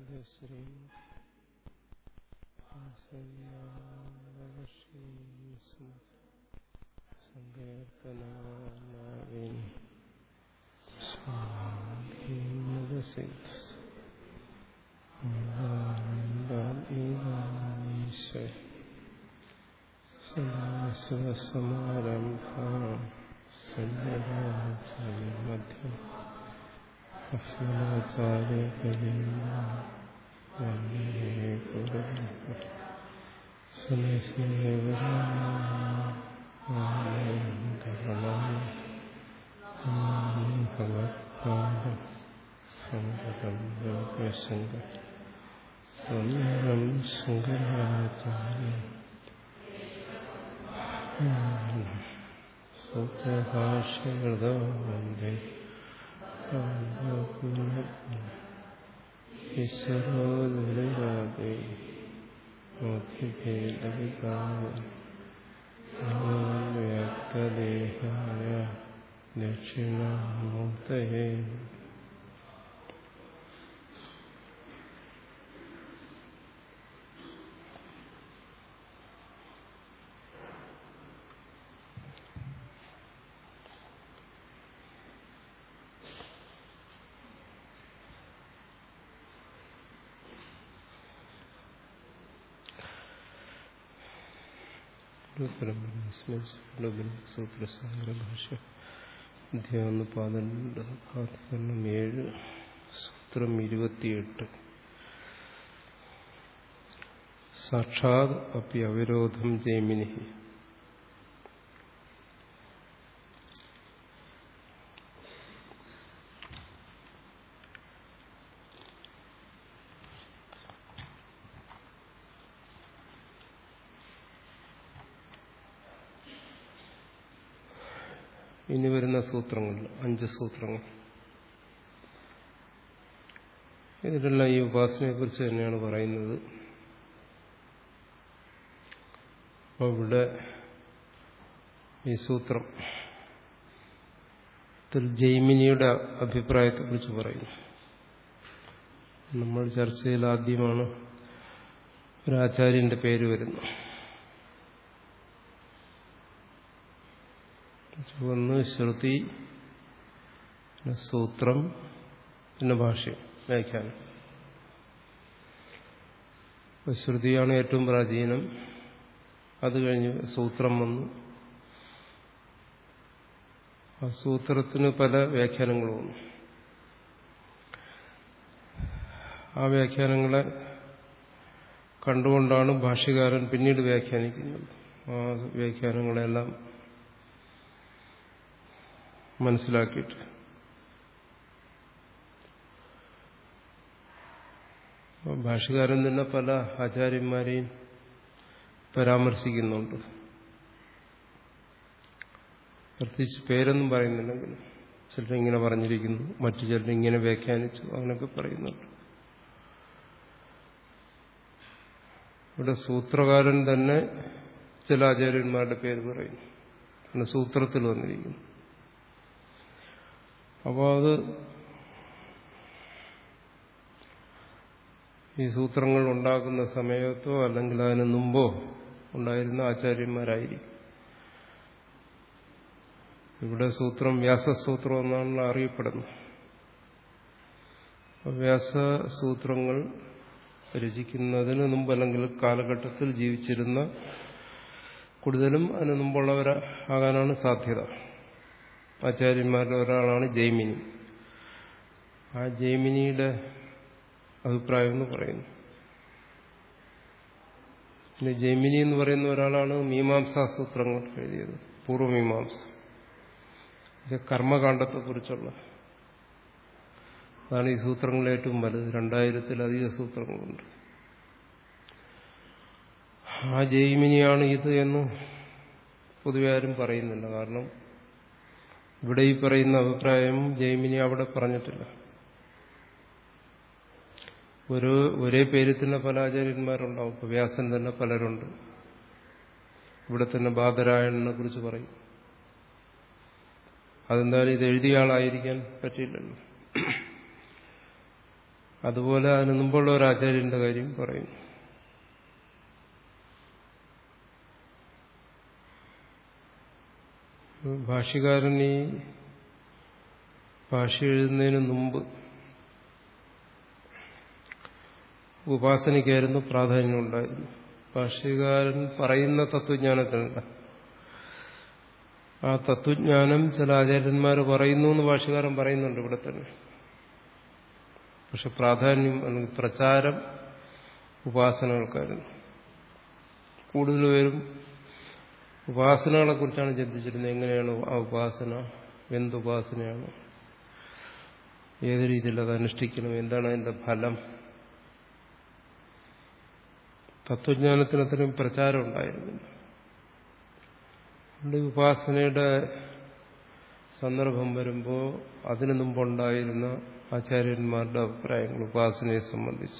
ശ്രീ സങ്കീർത്തനാവിൻ സമാരംഭം സഞ്ജരാചാര്യമധ്യം ഭഗവത്പാദം സങ്കടം ലോകശങ്കർ സ്വന്തം ശങ്കരാചാര്യ സൂത്രഭാഷ്യകൃതോ വന്ദേ ഈശ്വരോദരാതെ വ്യക്തദേഹായ ദക്ഷിണാമൂർത്തയെ സൂത്രസാഗരഭാഷ അധ്യാന്ന് പന്ത്രണ്ട് പാദകരണം ഏഴ് സൂത്രം ഇരുപത്തിയെട്ട് സാക്ഷാത് അപ്പി അവരോധം ജൈമിനി ഇനി വരുന്ന സൂത്രങ്ങൾ അഞ്ച് സൂത്രങ്ങൾ ഇതിലെല്ലാം ഈ ഉപാസനയെ കുറിച്ച് തന്നെയാണ് പറയുന്നത് അപ്പോൾ ഇവിടെ ഈ സൂത്രം ജൈമിനിയുടെ അഭിപ്രായത്തെക്കുറിച്ച് പറയുന്നു നമ്മൾ ചർച്ചയിൽ ആദ്യമാണ് ഒരാചാര്യന്റെ പേര് വരുന്നത് ഒന്ന് ശ്രുതി പിന്നെ സൂത്രം പിന്നെ ഭാഷ്യം വ്യാഖ്യാനം ശ്രുതിയാണ് ഏറ്റവും പ്രാചീനം അത് കഴിഞ്ഞ് സൂത്രം വന്നു ആ സൂത്രത്തിന് പല വ്യാഖ്യാനങ്ങളും വന്നു ആ വ്യാഖ്യാനങ്ങളെ കണ്ടുകൊണ്ടാണ് ഭാഷ്യകാരൻ പിന്നീട് വ്യാഖ്യാനിക്കുന്നത് ആ വ്യാഖ്യാനങ്ങളെല്ലാം മനസ്സിലാക്കിയിട്ട് ഭാഷകാരൻ തന്നെ പല ആചാര്യന്മാരെയും പരാമർശിക്കുന്നുണ്ട് പ്രത്യേകിച്ച് പേരൊന്നും പറയുന്നില്ലെങ്കിലും ചിലരിങ്ങനെ പറഞ്ഞിരിക്കുന്നു മറ്റു ചിലർ ഇങ്ങനെ വ്യാഖ്യാനിച്ചു അങ്ങനെയൊക്കെ പറയുന്നുണ്ട് ഇവിടെ സൂത്രകാരൻ തന്നെ ചില ആചാര്യന്മാരുടെ പേര് പറയുന്നു അങ്ങനെ സൂത്രത്തിൽ വന്നിരിക്കുന്നു അപ്പോൾ അത് ഈ സൂത്രങ്ങൾ ഉണ്ടാക്കുന്ന സമയത്തോ അല്ലെങ്കിൽ അതിന് മുമ്പോ ഉണ്ടായിരുന്ന ആചാര്യന്മാരായിരിക്കും ഇവിടെ സൂത്രം വ്യാസസൂത്രം എന്നാണല്ലോ അറിയപ്പെടുന്നത് വ്യാസസൂത്രങ്ങൾ രചിക്കുന്നതിന് മുമ്പ് അല്ലെങ്കിൽ കാലഘട്ടത്തിൽ ജീവിച്ചിരുന്ന കൂടുതലും അതിന് മുമ്പുള്ളവരാകാനാണ് സാധ്യത ആചാര്യന്മാരിൽ ഒരാളാണ് ജൈമിനി ആ ജൈമിനിയുടെ അഭിപ്രായം എന്ന് പറയുന്നു പിന്നെ ജൈമിനി എന്ന് പറയുന്ന ഒരാളാണ് മീമാംസാസൂത്രങ്ങൾ എഴുതിയത് പൂർവ്വമീമാംസ ഇത് കർമ്മകാണ്ഡത്തെക്കുറിച്ചുള്ള അതാണ് ഈ സൂത്രങ്ങളിൽ ഏറ്റവും വലുത് രണ്ടായിരത്തിലധികം സൂത്രങ്ങളുണ്ട് ആ ജൈമിനിയാണ് ഇത് എന്ന് പൊതുവെ ആരും പറയുന്നില്ല കാരണം ഇവിടെ ഈ പറയുന്ന അഭിപ്രായം ജൈമിനി അവിടെ പറഞ്ഞിട്ടില്ല ഒരു ഒരേ പേരിൽ തന്നെ പല ആചാര്യന്മാരുണ്ടാവും ഇപ്പൊ വ്യാസൻ തന്നെ പലരുണ്ട് ഇവിടെ തന്നെ ബാദരായണനെ കുറിച്ച് പറയും അതെന്തായാലും ഇത് എഴുതിയ ആളായിരിക്കാൻ പറ്റില്ലല്ലോ അതുപോലെ അതിന് മുമ്പുള്ള ഒരു ആചാര്യന്റെ കാര്യം പറയും ഭാഷ്യകാരൻ ഈ ഭാഷ എഴുതുന്നതിന് മുമ്പ് ഉപാസനയ്ക്കായിരുന്നു പ്രാധാന്യം ഉണ്ടായിരുന്നു ഭാഷ്യകാരൻ പറയുന്ന തത്വജ്ഞാനത്തിനല്ല ആ തത്വജ്ഞാനം ചില ആചാര്യന്മാർ പറയുന്നു എന്ന് ഭാഷ്യകാരൻ പറയുന്നുണ്ട് ഇവിടെ തന്നെ പക്ഷെ പ്രാധാന്യം അല്ലെങ്കിൽ പ്രചാരം ഉപാസനകൾക്കായിരുന്നു കൂടുതൽ പേരും ഉപാസനകളെ കുറിച്ചാണ് ചിന്തിച്ചിരുന്നത് എങ്ങനെയാണ് ആ ഉപാസന എന്തുപാസനയാണ് ഏത് രീതിയിൽ അത് അനുഷ്ഠിക്കണം എന്താണ് അതിന്റെ ഫലം തത്വജ്ഞാനത്തിന് അത്രയും പ്രചാരം ഉണ്ടായിരുന്നില്ല അതുകൊണ്ട് ഉപാസനയുടെ സന്ദർഭം വരുമ്പോൾ അതിനു മുമ്പുണ്ടായിരുന്ന ആചാര്യന്മാരുടെ അഭിപ്രായങ്ങൾ ഉപാസനയെ സംബന്ധിച്ച്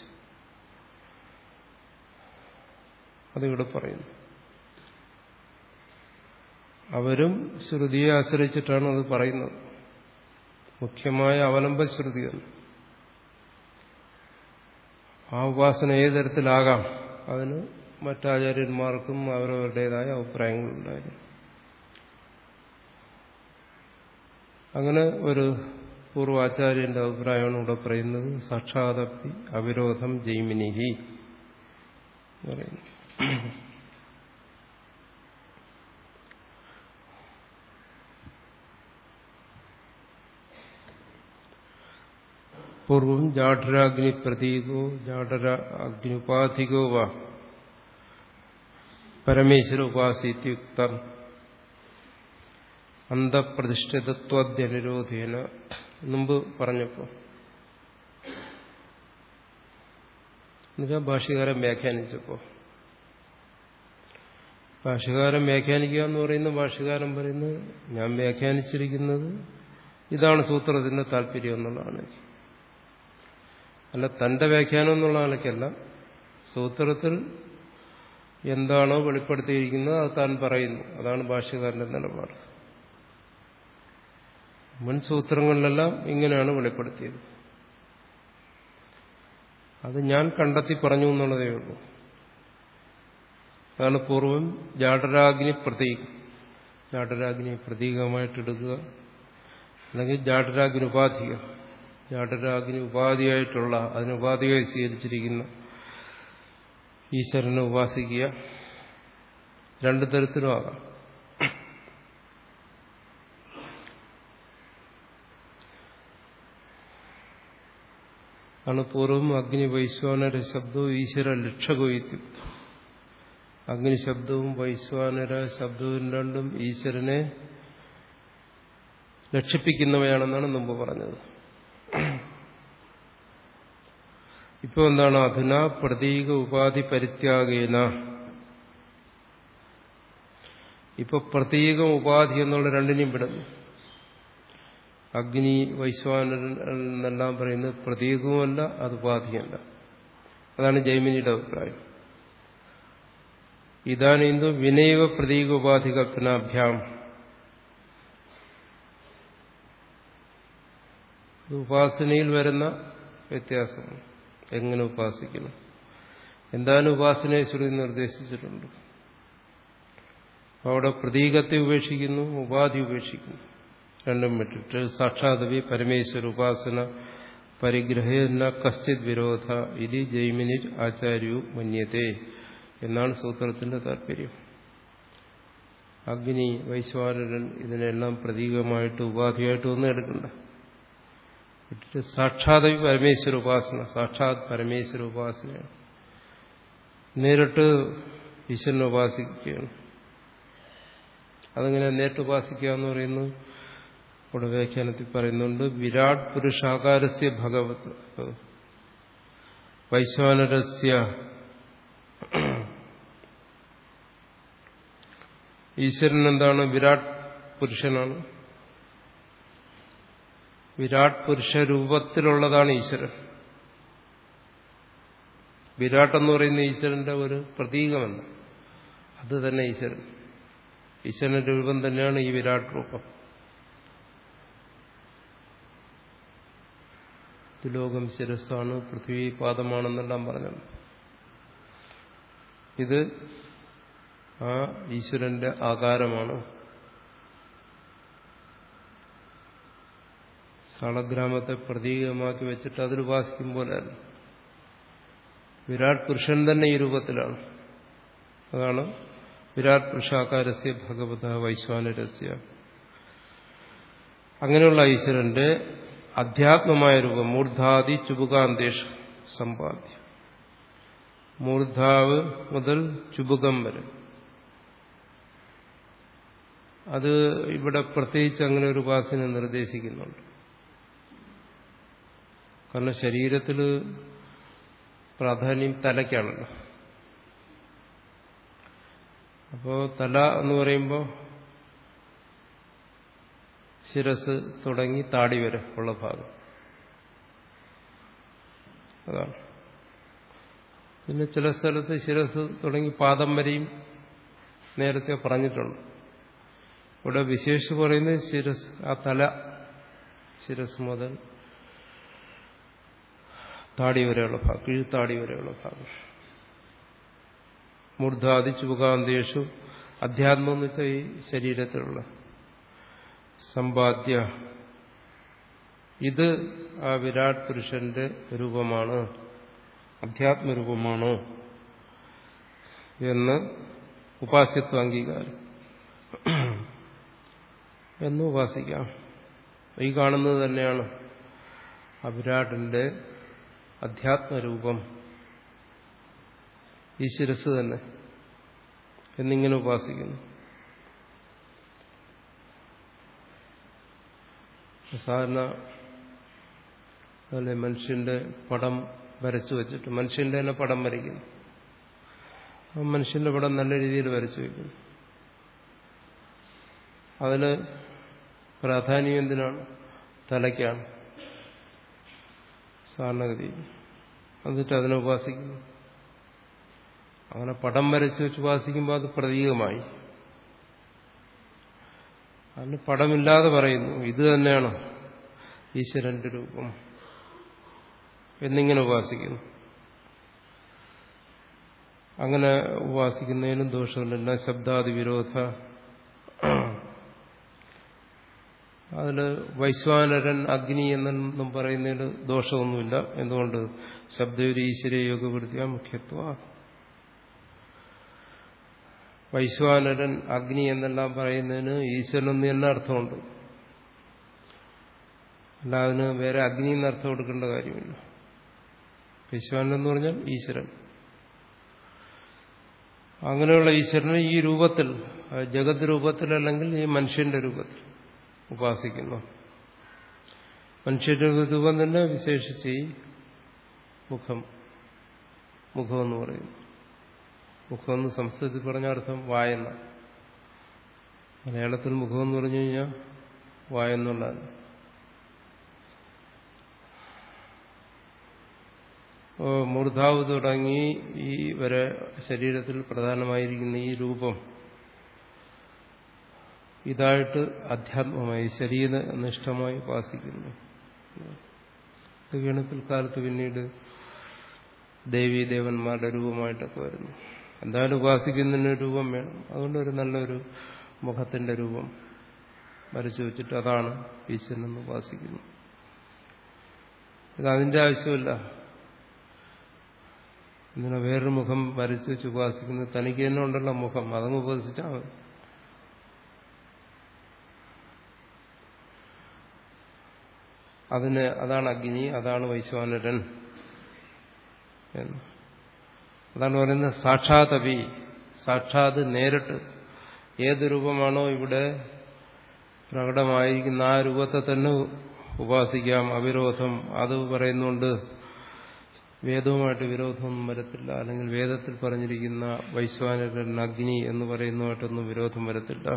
അതിവിടെ പറയുന്നു അവരും ശ്രുതിയെ ആശ്രയിച്ചിട്ടാണ് അത് പറയുന്നത് മുഖ്യമായ അവലംബ ശ്രുതിയാണ് ആ ഉപാസന ഏത് തരത്തിലാകാം അതിന് മറ്റാചാര്യന്മാർക്കും അവരവരുടേതായ അഭിപ്രായങ്ങളുണ്ടായിരുന്നു അങ്ങനെ ഒരു പൂർവാചാര്യന്റെ അഭിപ്രായമാണ് ഇവിടെ പറയുന്നത് സാക്ഷാതപ്പി അവിരോധം ജൈമിനിഹി പറയുന്നു പൂർവം ജാഠരാഗ്നി പ്രതീകോ ജാഠര അഗ്നിപാധികോ വാ പരമേശ്വര ഉപാസിത്യുക്തം അന്തപ്രതിഷ്ഠിതത്വദ്യനിരോധേന മുമ്പ് പറഞ്ഞപ്പോ എന്നുവെച്ചാൽ ഭാഷ്യകാരൻ വ്യാഖ്യാനിച്ചപ്പോ ഭാഷ്യകാരൻ വ്യാഖ്യാനിക്കുക എന്ന് പറയുന്ന ഭാഷ്യകാരൻ പറയുന്നത് ഞാൻ വ്യാഖ്യാനിച്ചിരിക്കുന്നത് ഇതാണ് സൂത്രത്തിന്റെ താല്പര്യം എന്നുള്ളതാണ് അല്ല തന്റെ വ്യാഖ്യാനം എന്നുള്ള നിലയ്ക്കല്ല സൂത്രത്തിൽ എന്താണോ വെളിപ്പെടുത്തിയിരിക്കുന്നത് അത് താൻ പറയുന്നു അതാണ് ഭാഷ്യകാരന്റെ നിലപാട് മുൻ സൂത്രങ്ങളിലെല്ലാം ഇങ്ങനെയാണ് വെളിപ്പെടുത്തിയത് അത് ഞാൻ കണ്ടെത്തി പറഞ്ഞു എന്നുള്ളതേ ഉള്ളൂ അതാണ് പൂർവം ജാഠരാഗ്നി പ്രതീകം ജാഠരാഗ്നി പ്രതീകമായിട്ടെടുക്കുക അല്ലെങ്കിൽ ജാഠരാഗ്നി ഉപാധികം ജാഠരാഗ്നി ഉപാധിയായിട്ടുള്ള അതിന് ഉപാധിയായി സ്വീകരിച്ചിരിക്കുന്ന ഈശ്വരനെ ഉപാസിക്കുക രണ്ടു തരത്തിലും ആകാം ആണ് പൂർവം അഗ്നി വൈശ്വാനര ശബ്ദവും ഈശ്വര ലക്ഷകോയിത്യുക്തം അഗ്നി ശബ്ദവും വൈശ്വാനര ശബ്ദവും രണ്ടും ഈശ്വരനെ ലക്ഷിപ്പിക്കുന്നവയാണെന്നാണ് മുമ്പ് പറഞ്ഞത് ഇപ്പൊ എന്താണ് അധുന പ്രതീക ഉപാധി പരിത്യാഗേന ഇപ്പൊ പ്രതീകം ഉപാധി എന്നുള്ള രണ്ടിനെയും വിടുന്നു അഗ്നി വൈശ്വാനരൻ എന്നെല്ലാം പറയുന്നത് പ്രതീകവുമല്ല അത് ഉപാധിയല്ല അതാണ് ജൈമിനിയുടെ അഭിപ്രായം ഇതാനെന്തു വിനയവ പ്രതീക ഉപാധി കൽപ്പനാഭ്യാം ഉപാസനയിൽ വരുന്ന വ്യത്യാസം എങ്ങനെ ഉപാസിക്കണം എന്താണ് ഉപാസനയെ ശ്രുതി നിർദ്ദേശിച്ചിട്ടുണ്ട് അവിടെ പ്രതീകത്തെ ഉപേക്ഷിക്കുന്നു ഉപാധി ഉപേക്ഷിക്കുന്നു രണ്ടും വിട്ടിട്ട് സാക്ഷാതവി പരമേശ്വര ഉപാസന പരിഗ്രഹേന കശ്ചിത് വിരോധ ഇത് ജൈമിനി ആചാര്യു മന്യത്തെ എന്നാണ് സൂത്രത്തിന്റെ താല്പര്യം അഗ്നി വൈശ്വാനരൻ ഇതിനെല്ലാം പ്രതീകമായിട്ട് ഉപാധിയായിട്ട് ഒന്നും എടുക്കണ്ട വിട്ടിട്ട് സാക്ഷാതവി പരമേശ്വര ഉപാസന സാക്ഷാത് പരമേശ്വര ഉപാസനയാണ് നേരിട്ട് ഈശ്വരനെ ഉപാസിക്കുകയാണ് അതങ്ങനെ നേരിട്ട് ഉപാസിക്കുക എന്ന് പറയുന്നത് ഇവിടെ വ്യാഖ്യാനത്തിൽ പറയുന്നുണ്ട് വിരാട് പുരുഷാകാരസ്യ ഭഗവത് വൈശ്വാനരസ്യ ഈശ്വരൻ എന്താണ് വിരാട് പുരുഷനാണ് വിരാട് പുരുഷ രൂപത്തിലുള്ളതാണ് ഈശ്വരൻ വിരാട് എന്ന് പറയുന്ന ഈശ്വരന്റെ ഒരു പ്രതീകമല്ല അത് തന്നെ ഈശ്വരൻ ഈശ്വരന്റെ രൂപം തന്നെയാണ് ഈ വിരാട് രൂപം തിലോകം ശിരസ്സാണ് പൃഥ്വി പാദമാണെന്നെല്ലാം പറഞ്ഞത് ഇത് ആ ഈശ്വരന്റെ ആകാരമാണ് സാളഗ്രാമത്തെ പ്രതീകമാക്കി വെച്ചിട്ട് അതിൽ ഉപാസിക്കും പോലെയല്ല വിരാട് പുരുഷൻ തന്നെ ഈ രൂപത്തിലാണ് അതാണ് വിരാട് പുരുഷാകാരസ്യ ഭഗവത വൈശ്വാനരസ്യ അങ്ങനെയുള്ള ഈശ്വരന്റെ അധ്യാത്മമായ രൂപം മൂർധാദി ചുബുകാന്തേഷ് സമ്പാദ്യം മൂർധാവ് മുതൽ ചുബുകം വരെ അത് ഇവിടെ പ്രത്യേകിച്ച് അങ്ങനെ ഒരു ഉപാസന നിർദ്ദേശിക്കുന്നുണ്ട് കാരണം ശരീരത്തിൽ പ്രാധാന്യം തലയ്ക്കാണല്ലോ അപ്പോൾ തല എന്ന് പറയുമ്പോൾ ശിരസ് തുടങ്ങി താടി വരെ ഉള്ള ഭാഗം അതാണ് പിന്നെ ചില സ്ഥലത്ത് ശിരസ് തുടങ്ങി പാദം വരെയും നേരത്തെ പറഞ്ഞിട്ടുണ്ട് ഇവിടെ വിശേഷ പറയുന്നത് ശിരസ് ആ തല ശിരസ് മുതൽ താടി വരെയുള്ള ഭാഗം കീഴ്ത്താടി വരെയുള്ള ഭാഗം മൂർധാദി ചുകാന്തേഷു അധ്യാത്മം എന്ന് വെച്ചാൽ ഈ ശരീരത്തിലുള്ള സമ്പാദ്യ ഇത് ആ വിരാട് പുരുഷന്റെ രൂപമാണ് അധ്യാത്മരൂപമാണ് എന്ന് ഉപാസ്യത്വ അംഗീകാരം എന്ന് ഉപാസിക്കാം ഈ കാണുന്നത് തന്നെയാണ് ആ വിരാടിന്റെ അധ്യാത്മരൂപം ഈ ശിരസ് തന്നെ എന്നിങ്ങനെ ഉപാസിക്കുന്നു സാധാരണ അതുപോലെ മനുഷ്യന്റെ പടം വരച്ചു വെച്ചിട്ട് മനുഷ്യന്റെ തന്നെ പടം വരയ്ക്കുന്നു ആ മനുഷ്യന്റെ പടം നല്ല രീതിയിൽ വരച്ചു വയ്ക്കുന്നു അതിന് പ്രാധാന്യം എന്തിനാണ് തലയ്ക്കാണ് സാധാരണഗതി എന്നിട്ട് അതിനെ ഉപാസിക്കുന്നു അങ്ങനെ പടം വരച്ച് വെച്ച് ഉപാസിക്കുമ്പോൾ അത് പ്രതീകമായി അതിന് പടമില്ലാതെ പറയുന്നു ഇത് തന്നെയാണ് ഈശ്വരന്റെ രൂപം എന്നിങ്ങനെ ഉപാസിക്കുന്നു അങ്ങനെ ഉപാസിക്കുന്നതിനും ദോഷമില്ല ശബ്ദാദി വിരോധ അതിൽ വൈശ്വാനരൻ അഗ്നി എന്നും പറയുന്നതിൽ ദോഷമൊന്നുമില്ല എന്തുകൊണ്ട് ശബ്ദയൊരു ഈശ്വര യോഗവൃത്തിയ മുഖ്യത്വ വൈശ്വാനരൻ അഗ്നി എന്നെല്ലാം പറയുന്നതിന് ഈശ്വരനെന്ന് തന്നെ അർത്ഥമുണ്ട് അല്ല അതിന് വേറെ അഗ്നി എന്ന് അർത്ഥം കൊടുക്കേണ്ട കാര്യമില്ല വൈശ്വാനൻ എന്ന് പറഞ്ഞാൽ ഈശ്വരൻ അങ്ങനെയുള്ള ഈശ്വരനെ ഈ രൂപത്തിൽ ജഗത് രൂപത്തിൽ അല്ലെങ്കിൽ ഈ മനുഷ്യന്റെ രൂപത്തിൽ ഉപാസിക്കുന്നു മനുഷ്യന്റെ രൂപം തന്നെ വിശേഷിച്ച് ഈ മുഖം മുഖമെന്ന് പറയുന്നു മുഖമെന്ന് സംസ്കൃതത്തിൽ പറഞ്ഞ അർത്ഥം വായെന്ന മലയാളത്തിൽ മുഖമെന്ന് പറഞ്ഞു കഴിഞ്ഞാൽ വായെന്നുള്ളതാണ് മൂർധാവ് തുടങ്ങി ഈ വരെ ശരീരത്തിൽ പ്രധാനമായിരിക്കുന്ന ഈ രൂപം ഇതായിട്ട് അധ്യാത്മമായി ശരീരനിഷ്ഠമായി ഉപാസിക്കുന്നു ഇതൊക്കെയാണ് പിൽക്കാലത്ത് പിന്നീട് ദേവീ ദേവന്മാരുടെ രൂപമായിട്ടൊക്കെ വരുന്നു എന്തായാലും ഉപാസിക്കുന്നതിന് രൂപം വേണം അതുകൊണ്ട് ഒരു നല്ലൊരു മുഖത്തിന്റെ രൂപം വരച്ചു വെച്ചിട്ട് അതാണ് ഈശ്വരനെന്ന് ഉപാസിക്കുന്നു ഇത് അതിന്റെ ആവശ്യമില്ല ഇങ്ങനെ വേറൊരു മുഖം വരച്ചു വെച്ച് ഉപാസിക്കുന്നത് തനിക്ക് തന്നെ ഉണ്ടല്ലോ മുഖം അതങ്ങ് ഉപാസിച്ചാൽ മതി അതിന് അതാണ് അഗ്നി അതാണ് വൈശ്വാനരൻ എന്ന് അതാണ് പറയുന്നത് സാക്ഷാത് അഭി സാക്ഷാത് നേരിട്ട് ഏത് രൂപമാണോ ഇവിടെ പ്രകടമായിരിക്കുന്ന ആ രൂപത്തെ തന്നെ ഉപാസിക്കാം അവിരോധം അത് പറയുന്നുണ്ട് വേദവുമായിട്ട് വിരോധമൊന്നും വരത്തില്ല അല്ലെങ്കിൽ വേദത്തിൽ പറഞ്ഞിരിക്കുന്ന വൈശ്വാനരൻ അഗ്നി എന്ന് പറയുന്നതുമായിട്ടൊന്നും വിരോധം വരത്തില്ല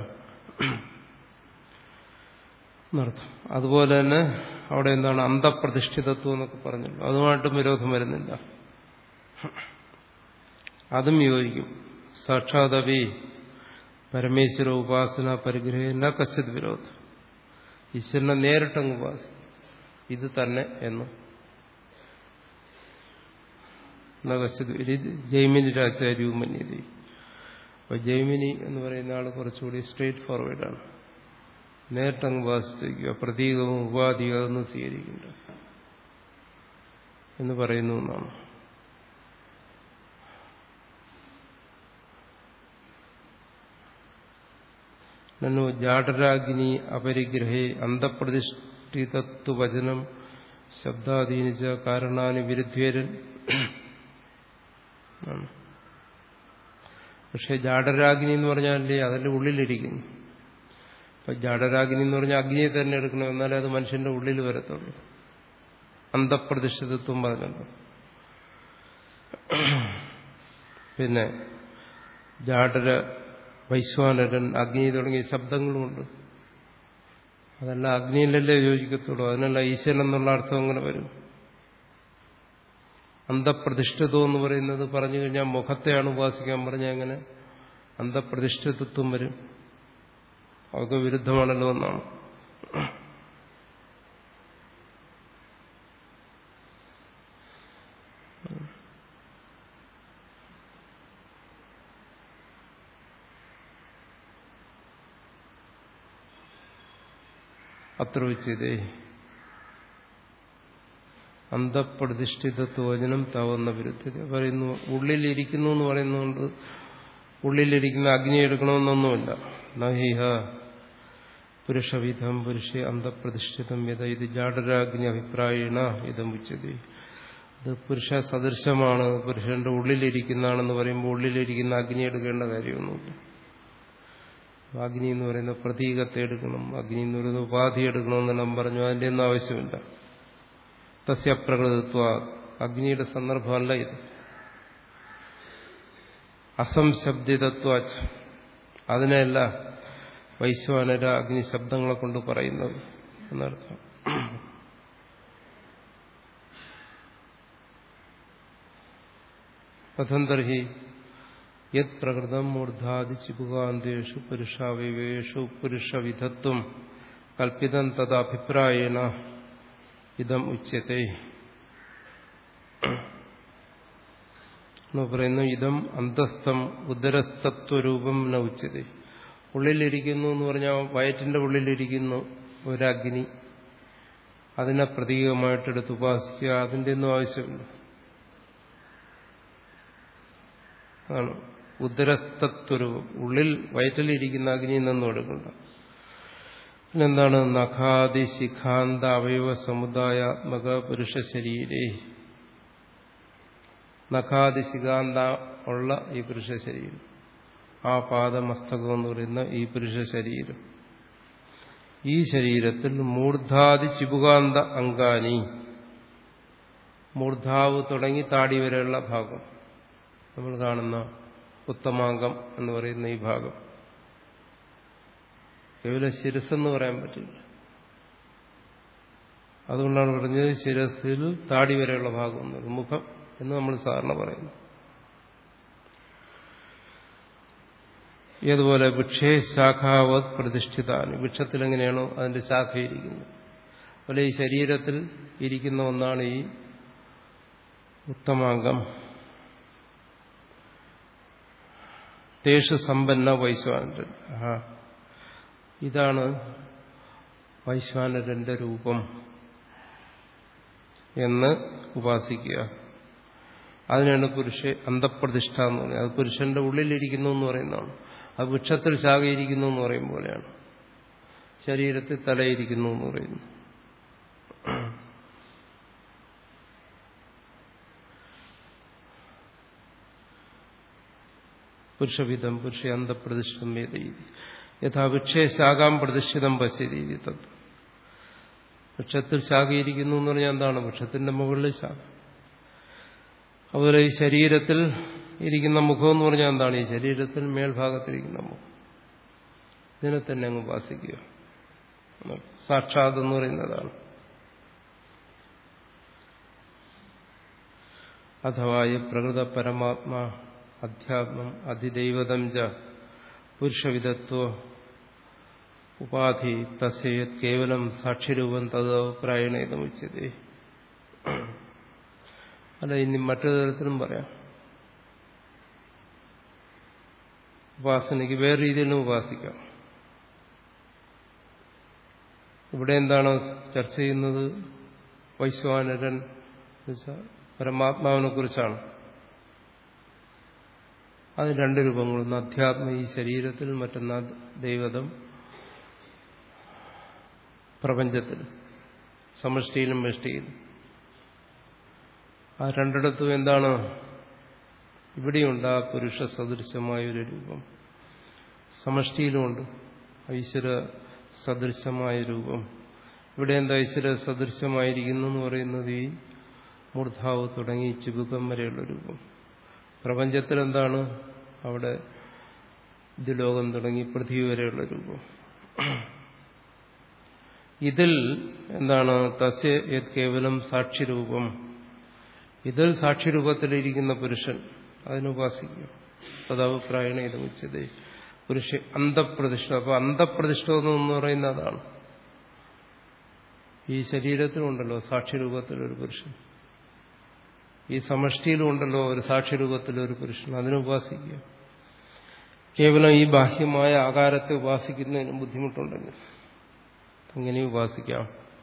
എന്നർത്ഥം അതുപോലെ തന്നെ അവിടെ എന്താണ് അന്തപ്രതിഷ്ഠിതത്വം എന്നൊക്കെ പറഞ്ഞല്ലോ അതുമായിട്ടും വിരോധം വരുന്നില്ല അതും യോജിക്കും സാക്ഷാതവി പരമേശ്വര ഉപാസന പരിഗ്രഹന കശ്ചിത് വിരോധം ഈശ്വരനെ നേരിട്ടങ്ങ് ഉപാസിക്കും ഇത് തന്നെ എന്ന് നഗച്ചത് ജൈമിനിരാചാര്യവും മന്യതി അപ്പൊ ജൈമിനി എന്ന് പറയുന്ന ആൾ കുറച്ചുകൂടി സ്ട്രെയിറ്റ് ഫോർവേഡാണ് നേരിട്ടങ്ങ് വാസിച്ചിരിക്കുക പ്രതീകവും ഉപാധിയും അതൊന്നും സ്വീകരിക്കില്ല എന്ന് പറയുന്നു എന്നാണ് നന്നു ജാഠരാഗ്നി അപരിഗ്രഹേ അന്തപ്രതിഷ്ഠിതത്വവചനം ശബ്ദാധീനിച്ച കാരണാന് വിരുദ്ധേരൻ പക്ഷെ ജാഠരാഗ്നി എന്ന് പറഞ്ഞാലേ അതിന്റെ ഉള്ളിലിരിക്കുന്നു അപ്പൊ ജാഠരാഗ്നി എന്ന് പറഞ്ഞാൽ അഗ്നിയെ തന്നെ എടുക്കണം എന്നാലേ അത് മനുഷ്യന്റെ ഉള്ളിൽ വരത്തുള്ളൂ അന്തപ്രതിഷ്ഠിതത്വം പറഞ്ഞല്ലോ പിന്നെ ജാഠര വൈശ്വാനരൻ അഗ്നി തുടങ്ങിയ ശബ്ദങ്ങളുമുണ്ട് അതെല്ലാം അഗ്നിയിലല്ലേ യോജിക്കത്തുള്ളൂ അതിനല്ല ഈശ്വരൻ എന്നുള്ള അർത്ഥം അങ്ങനെ വരും അന്തപ്രതിഷ്ഠിതം എന്ന് പറയുന്നത് പറഞ്ഞു കഴിഞ്ഞാൽ മുഖത്തെയാണ് ഉപാസിക്കാൻ പറഞ്ഞാൽ അങ്ങനെ അന്തപ്രതിഷ്ഠിതത്വം വരും അതൊക്കെ വിരുദ്ധമാണല്ലോ എന്നാണ് അത്ര ഉച്ചതേ അന്തപ്രതിഷ്ഠിതത്വചനം താവുന്ന വിരുദ്ധത പറയുന്നു ഉള്ളിലിരിക്കുന്നു എന്ന് പറയുന്നതുകൊണ്ട് ഉള്ളിലിരിക്കുന്ന അഗ്നി എടുക്കണമെന്നൊന്നുമില്ല നഹിഹ പുരുഷവിധം പുരുഷ അന്തപ്രതിഷ്ഠിതം യഥ ഇത് ജാഠരാഗ്നി അഭിപ്രായേണ ഇതം ഉച്ചതി ഇത് പുരുഷ സദൃശമാണ് പുരുഷന്റെ ഉള്ളിലിരിക്കുന്നതാണെന്ന് പറയുമ്പോൾ ഉള്ളിലിരിക്കുന്ന അഗ്നി എടുക്കേണ്ട കാര്യമൊന്നുമില്ല അഗ്നി എന്ന് പറയുന്ന പ്രതീകത്തെ എടുക്കണം അഗ്നി എന്ന് പറയുന്ന ഉപാധി എടുക്കണമെന്നെല്ലാം പറഞ്ഞു അതിന്റെ ഒന്നും ആവശ്യമില്ല തസ്യപ്രകൃതത്വ അഗ്നിയുടെ സന്ദർഭമല്ല ഇത് അസംശബ്ദിതത്വ അതിനെയല്ല വൈശ്വാനര അഗ്നി ശബ്ദങ്ങളെ കൊണ്ട് പറയുന്നത് എന്നർത്ഥം കഥം തർഹി യത് പ്രകൃതം മൂർധാദി ചിപുകാന്തേഷു പുരുഷാവിവേഷു പുരുഷവിധത്വം കൽപ്പിതം തദഭിപ്രായേണ ഇതം ഉച്ചത്തെ എന്ന് പറയുന്നു ഇതം അന്തസ്ഥം ഉദരസ്തത്വരൂപം ന ഉച്ചത്തെ ഉള്ളിലിരിക്കുന്നു എന്ന് പറഞ്ഞാൽ വയറ്റിന്റെ ഉള്ളിലിരിക്കുന്നു ഒരഗ്നി അതിനെ പ്രതീകമായിട്ടെടുത്ത് ഉപാസിക്കുക അതിൻ്റെ ഒന്നും ആവശ്യമില്ല അതാണ് ഉദരസ്തത്വരൂപം ഉള്ളിൽ വയറ്റിലിരിക്കുന്ന അഗ്നി എന്നൊന്നും എടുക്കണ്ട പിന്നെന്താണ് നഖാദി ശിഖാന്ത അവയവ സമുദായാത്മക പുരുഷ ശരീരേ നഖാദി ശിഖാന്ത ഉള്ള ഈ പുരുഷ ശരീരം ആ പാദമസ്തകം എന്ന് പറയുന്ന ഈ പുരുഷ ശരീരം ഈ ശരീരത്തിൽ മൂർധാദി ചിബുകാന്ത അങ്കാനി മൂർധാവ് തുടങ്ങി താടി വരെയുള്ള ഭാഗം നമ്മൾ കാണുന്ന ഉത്തമാംഗം എന്ന് പറയുന്ന ഈ ഭാഗം കേവലം ശിരസെന്ന് പറയാൻ പറ്റില്ല അതുകൊണ്ടാണ് പറഞ്ഞത് ശിരസിൽ താടി വരെയുള്ള ഭാഗം എന്നത് മുഖം എന്ന് നമ്മൾ സാധാരണ പറയുന്നു ഏതുപോലെ വൃക്ഷേ ശാഖാവത് പ്രതിഷ്ഠിതാണ് വൃക്ഷത്തിൽ എങ്ങനെയാണോ അതിന്റെ ശാഖയിരിക്കുന്നത് അതുപോലെ ഈ ശരീരത്തിൽ ഇരിക്കുന്ന ഒന്നാണ് ഈ ഉത്തമാംഗം തേഷു സമ്പന്ന വൈശ്വാനരൻ ആ ഇതാണ് വൈശ്വാനരന്റെ രൂപം എന്ന് ഉപാസിക്കുക അതിനാണ് പുരുഷ അന്തപ്രതിഷ്ഠ എന്ന് പറയുന്നത് അത് പുരുഷന്റെ ഉള്ളിലിരിക്കുന്നു എന്ന് പറയുന്നതാണ് അത് വൃക്ഷത്തിൽ ശാഖയിരിക്കുന്നു എന്ന് പറയും പോലെയാണ് ശരീരത്തിൽ തലയിരിക്കുന്നു എന്ന് പറയുന്നു പുരുഷവിധം പുരുഷ അന്തപ്രതിഷ്ഠം വേദീതി യഥാ വൃക്ഷേ ശാഖാം പ്രതിഷ്ഠിതം പശ്യരീതി തത്വം വൃക്ഷത്തിൽ ശാഖയിരിക്കുന്നു എന്ന് പറഞ്ഞാൽ എന്താണ് വൃക്ഷത്തിന്റെ മുകളിൽ ശാഖ അതുപോലെ ഈ ശരീരത്തിൽ ഇരിക്കുന്ന മുഖം എന്ന് പറഞ്ഞാൽ എന്താണ് ഈ ശരീരത്തിൽ മേൽഭാഗത്തിരിക്കുന്ന മുഖം ഇതിനെ തന്നെ അങ്ങ് ഉപാസിക്കുക സാക്ഷാത് എന്ന് പറയുന്നതാണ് അഥവാ ഈ പ്രകൃത പരമാത്മാ അധ്യാത്മം അധിദൈവതം ച പുരുഷവിധത്വ ഉപാധി തസ്യത് കേവലം സാക്ഷിരൂപം തദഭിപ്രായണ ഇതമുച്ചത് അല്ല ഇനി മറ്റൊരു തരത്തിലും പറയാം ഉപാസനയ്ക്ക് വേറെ രീതിയിലും ഉപാസിക്കാം ഇവിടെ എന്താണ് ചർച്ച ചെയ്യുന്നത് വൈശ്വാനരൻ പരമാത്മാവിനെ കുറിച്ചാണ് അത് രണ്ട് രൂപങ്ങളൊന്ന് അധ്യാത്മ ഈ ശരീരത്തിൽ മറ്റൊന്ന് ദൈവതം പ്രപഞ്ചത്തിൽ സമഷ്ടിയിലും വെഷ്ടിയിലും ആ രണ്ടിടത്തും എന്താണ് ഇവിടെയുണ്ട് ആ പുരുഷ സദൃശമായൊരു രൂപം സമഷ്ടിയിലുമുണ്ട് ഐശ്വര സദൃശമായ രൂപം ഇവിടെ എന്താ ഐശ്വര സദൃശമായിരിക്കുന്നു എന്ന് പറയുന്നത് ഈ മൂർധാവ് തുടങ്ങി ചിബുക്കം വരെയുള്ള രൂപം പ്രപഞ്ചത്തിൽ എന്താണ് അവിടെ ദ്വിലോകം തുടങ്ങി പൃഥ്വി വരെയുള്ള രൂപം ഇതിൽ എന്താണ് തസ്യ കേവലം സാക്ഷിരൂപം ഇതിൽ സാക്ഷിരൂപത്തിലിരിക്കുന്ന പുരുഷൻ അതിനുപാസിക്കുക തദഭിപ്രായണ ഇത് ഉച്ചത് പുരുഷ അന്തപ്രതിഷ്ഠ അപ്പൊ അന്തപ്രതിഷ്ഠ എന്ന് പറയുന്ന അതാണ് ഈ ശരീരത്തിലുണ്ടല്ലോ സാക്ഷിരൂപത്തിലൊരു പുരുഷൻ ഈ സമഷ്ടിയിലുണ്ടല്ലോ ഒരു സാക്ഷിരൂപത്തിലൊരു പുരുഷൻ അതിനുപാസിക്കുക കേവലം ഈ ബാഹ്യമായ ആകാരത്തെ ഉപാസിക്കുന്നതിന് ബുദ്ധിമുട്ടുണ്ടെങ്കിൽ ഇങ്ങനെ ഉപാസിക്കാം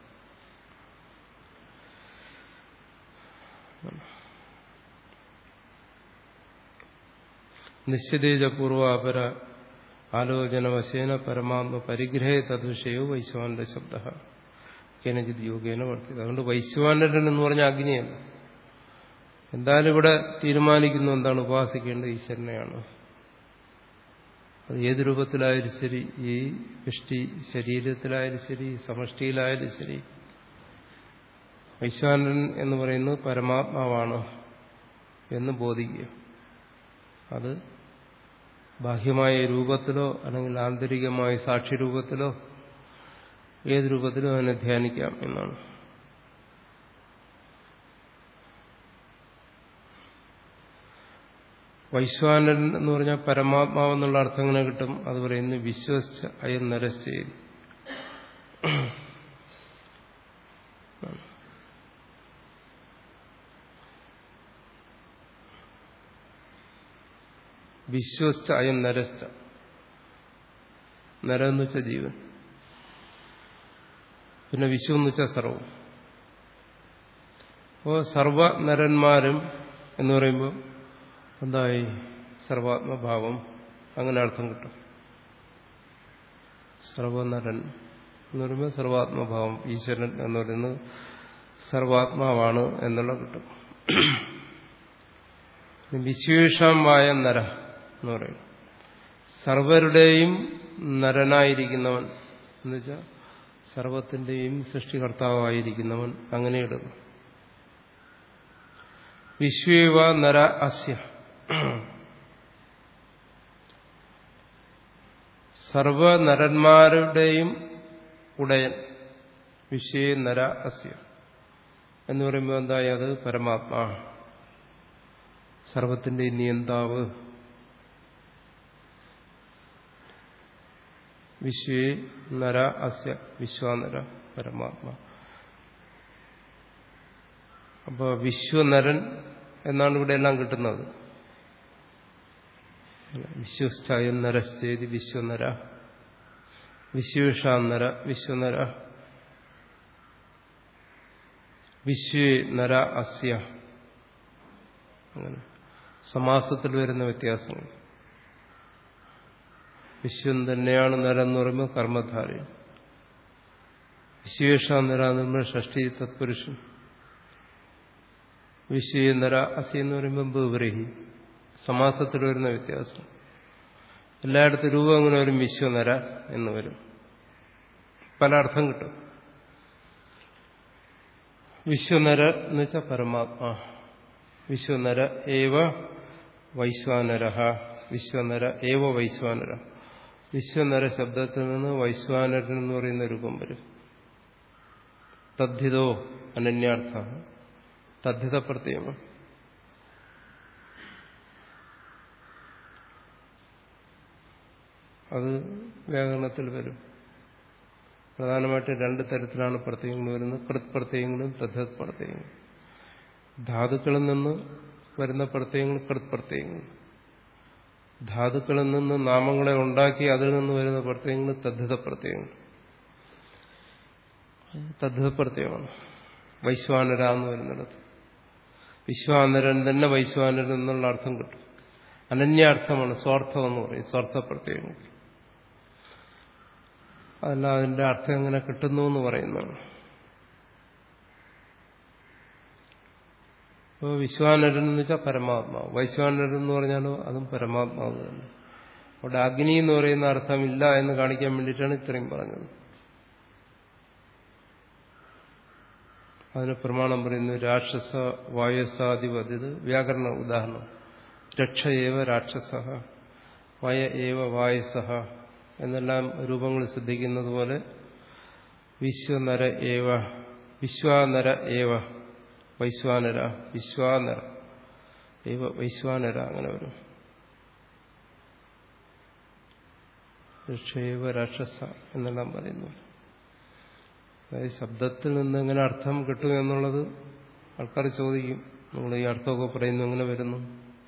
നിശ്ചിതേജ പൂർവാപര ആലോചനവശേന പരമാത്മ പരിഗ്രഹേ തദ്വിഷയോ വൈശ്വാന്റെ ശബ്ദ കേനജിത് യോഗേന വർത്തിയത് അതുകൊണ്ട് വൈശ്വാനരൻ എന്ന് പറഞ്ഞ അഗ്നിയല്ല എന്തായാലും ഇവിടെ തീരുമാനിക്കുന്നു എന്താണ് ഉപാസിക്കേണ്ടത് ഈശ്വരനെയാണ് അത് ഏത് രൂപത്തിലായാലും ശരി ഈ വൃഷ്ടി ശരീരത്തിലായാലും ശരി സമഷ്ടിയിലായാലും ശരി വൈശ്വാനൻ എന്ന് പറയുന്നത് പരമാത്മാവാണ് എന്ന് ബോധിക്കുക അത് ബാഹ്യമായ രൂപത്തിലോ അല്ലെങ്കിൽ ആന്തരികമായ സാക്ഷിരൂപത്തിലോ ഏത് രൂപത്തിലും അതിനെ ധ്യാനിക്കാം എന്നാണ് വൈശ്വാനൻ എന്ന് പറഞ്ഞാൽ പരമാത്മാവെന്നുള്ള അർത്ഥം എങ്ങനെ കിട്ടും അത് പറയുന്നു വിശ്വസിച്ച അയം നരശ്ചേരി വിശ്വസിച്ച അയം നരസ്ഥ നരെന്ന് വെച്ച ജീവൻ പിന്നെ വിശ്വം എന്ന് വെച്ചാൽ സർവം അപ്പോൾ സർവ നരന്മാരും എന്ന് പറയുമ്പോൾ എന്തായി സർവാത്മഭാവം അങ്ങനെ അർത്ഥം കിട്ടും സർവനരൻ എന്ന് പറയുമ്പോൾ സർവാത്മഭാവം ഈശ്വരൻ എന്ന് പറയുന്നത് സർവാത്മാവാണ് എന്നുള്ള കിട്ടും വിശേഷമായ നര എന്ന് പറയും സർവരുടെയും നരനായിരിക്കുന്നവൻ എന്നുവെച്ചാൽ സർവത്തിന്റെയും സൃഷ്ടികർത്താവായിരിക്കുന്നവൻ അങ്ങനെ എടുക്കും വിശ്വേവ നര അസ്യ സർവനരന്മാരുടെയും ഉടയൻ വിശ്വേ നര അസ്യ എന്ന് പറയുമ്പോൾ എന്തായി അത് പരമാത്മാ സർവത്തിന്റെ നിയന്താവ് വിശ്വേ നര അസ്യ വിശ്വാനര പരമാത്മാ അപ്പോൾ വിശ്വനരൻ എന്നാണ് ഇവിടെ എല്ലാം കിട്ടുന്നത് വിശ്വസ്ഥായ നരശ്ചേതി വിശ്വനര വിശ്വേഷാനര വിശ്വനര വിശ്വേ നര അസ്യ അങ്ങനെ സമാസത്തിൽ വരുന്ന വ്യത്യാസങ്ങൾ വിശ്വം തന്നെയാണ് നര എന്ന് പറയുമ്പോൾ കർമ്മധാരി വിശ്വേഷ നര എന്ന് പറയുമ്പോൾ ഷഷ്ടി തത്പുരുഷൻ വിശ്വേ നര അസി എന്ന് പറയുമ്പോൾ ബഹുബ്രഹി സമാസത്തിൽ വരുന്ന വ്യത്യാസം എല്ലായിടത്തും രൂപം അങ്ങനെ വരും വിശ്വനര എന്ന് വരും പല അർത്ഥം കിട്ടും വിശ്വനര എന്ന് വെച്ചാൽ പരമാത്മാ വിശ്വനര ഏവ വൈശ്വാനര വിശ്വനര ഏവ വൈശ്വാനര വിശ്വനര ശബ്ദത്തിൽ നിന്ന് വൈശ്വാനരൻ എന്ന് പറയുന്ന രൂപം വരും തദ്ധിതോ അനന്യാർത്ഥ തദ്ധിത പ്രത്യയമാണ് അത് വ്യാകരണത്തിൽ വരും പ്രധാനമായിട്ട് രണ്ട് തരത്തിലാണ് പ്രത്യയങ്ങൾ വരുന്നത് കൃത് പ്രത്യയങ്ങളും തദ്ധിത് പ്രത്യയങ്ങളും ധാതുക്കളിൽ നിന്ന് വരുന്ന പ്രത്യയങ്ങൾ കൃത്പ്രത്യയങ്ങൾ ധാതുക്കളിൽ നിന്ന് നാമങ്ങളെ ഉണ്ടാക്കി അതിൽ നിന്ന് വരുന്ന പ്രത്യയങ്ങൾ തദ്ധിത പ്രത്യയങ്ങൾ തദ്ധിത പ്രത്യയമാണ് വൈശ്വാനര എന്ന് വരുന്നിടത്ത് വിശ്വാനരൻ തന്നെ വൈശ്വാനരൻ എന്നുള്ള അർത്ഥം കിട്ടും അനന്യാർത്ഥമാണ് സ്വാർത്ഥം എന്ന് പറയും സ്വാർത്ഥ പ്രത്യയങ്ങൾ അതല്ല അതിന്റെ അർത്ഥം എങ്ങനെ കിട്ടുന്നു എന്ന് പറയുന്നതാണ് അപ്പോൾ വിശ്വാനരൻ എന്ന് വെച്ചാൽ പരമാത്മാവ് വൈശ്വാനരൻ എന്ന് പറഞ്ഞാലോ അതും പരമാത്മാവ് തന്നെ അവിടെ അഗ്നി എന്ന് പറയുന്ന അർത്ഥമില്ല എന്ന് കാണിക്കാൻ വേണ്ടിയിട്ടാണ് ഇത്രയും പറഞ്ഞത് അതിന് പ്രമാണം പറയുന്നു രാക്ഷസ വായസാധിപതിത് വ്യാകരണ ഉദാഹരണം രക്ഷ ഏവ രാക്ഷസ വയ ഏവ വായസഹ എന്നെല്ലാം രൂപങ്ങൾ ശ്രദ്ധിക്കുന്നത് പോലെ വിശ്വനര ഏവ വിശ്വാനര ഏവ വൈശ്വാനര വിശ്വാനര ഏവ വൈശ്വാനര അങ്ങനെ വരും രക്ഷേവ രാക്ഷസ എന്നെല്ലാം പറയുന്നു അതായത് ശബ്ദത്തിൽ നിന്ന് എങ്ങനെ അർത്ഥം കിട്ടും എന്നുള്ളത് ആൾക്കാർ ചോദിക്കും നിങ്ങൾ ഈ അർത്ഥമൊക്കെ പറയുന്നു എങ്ങനെ വരുന്നു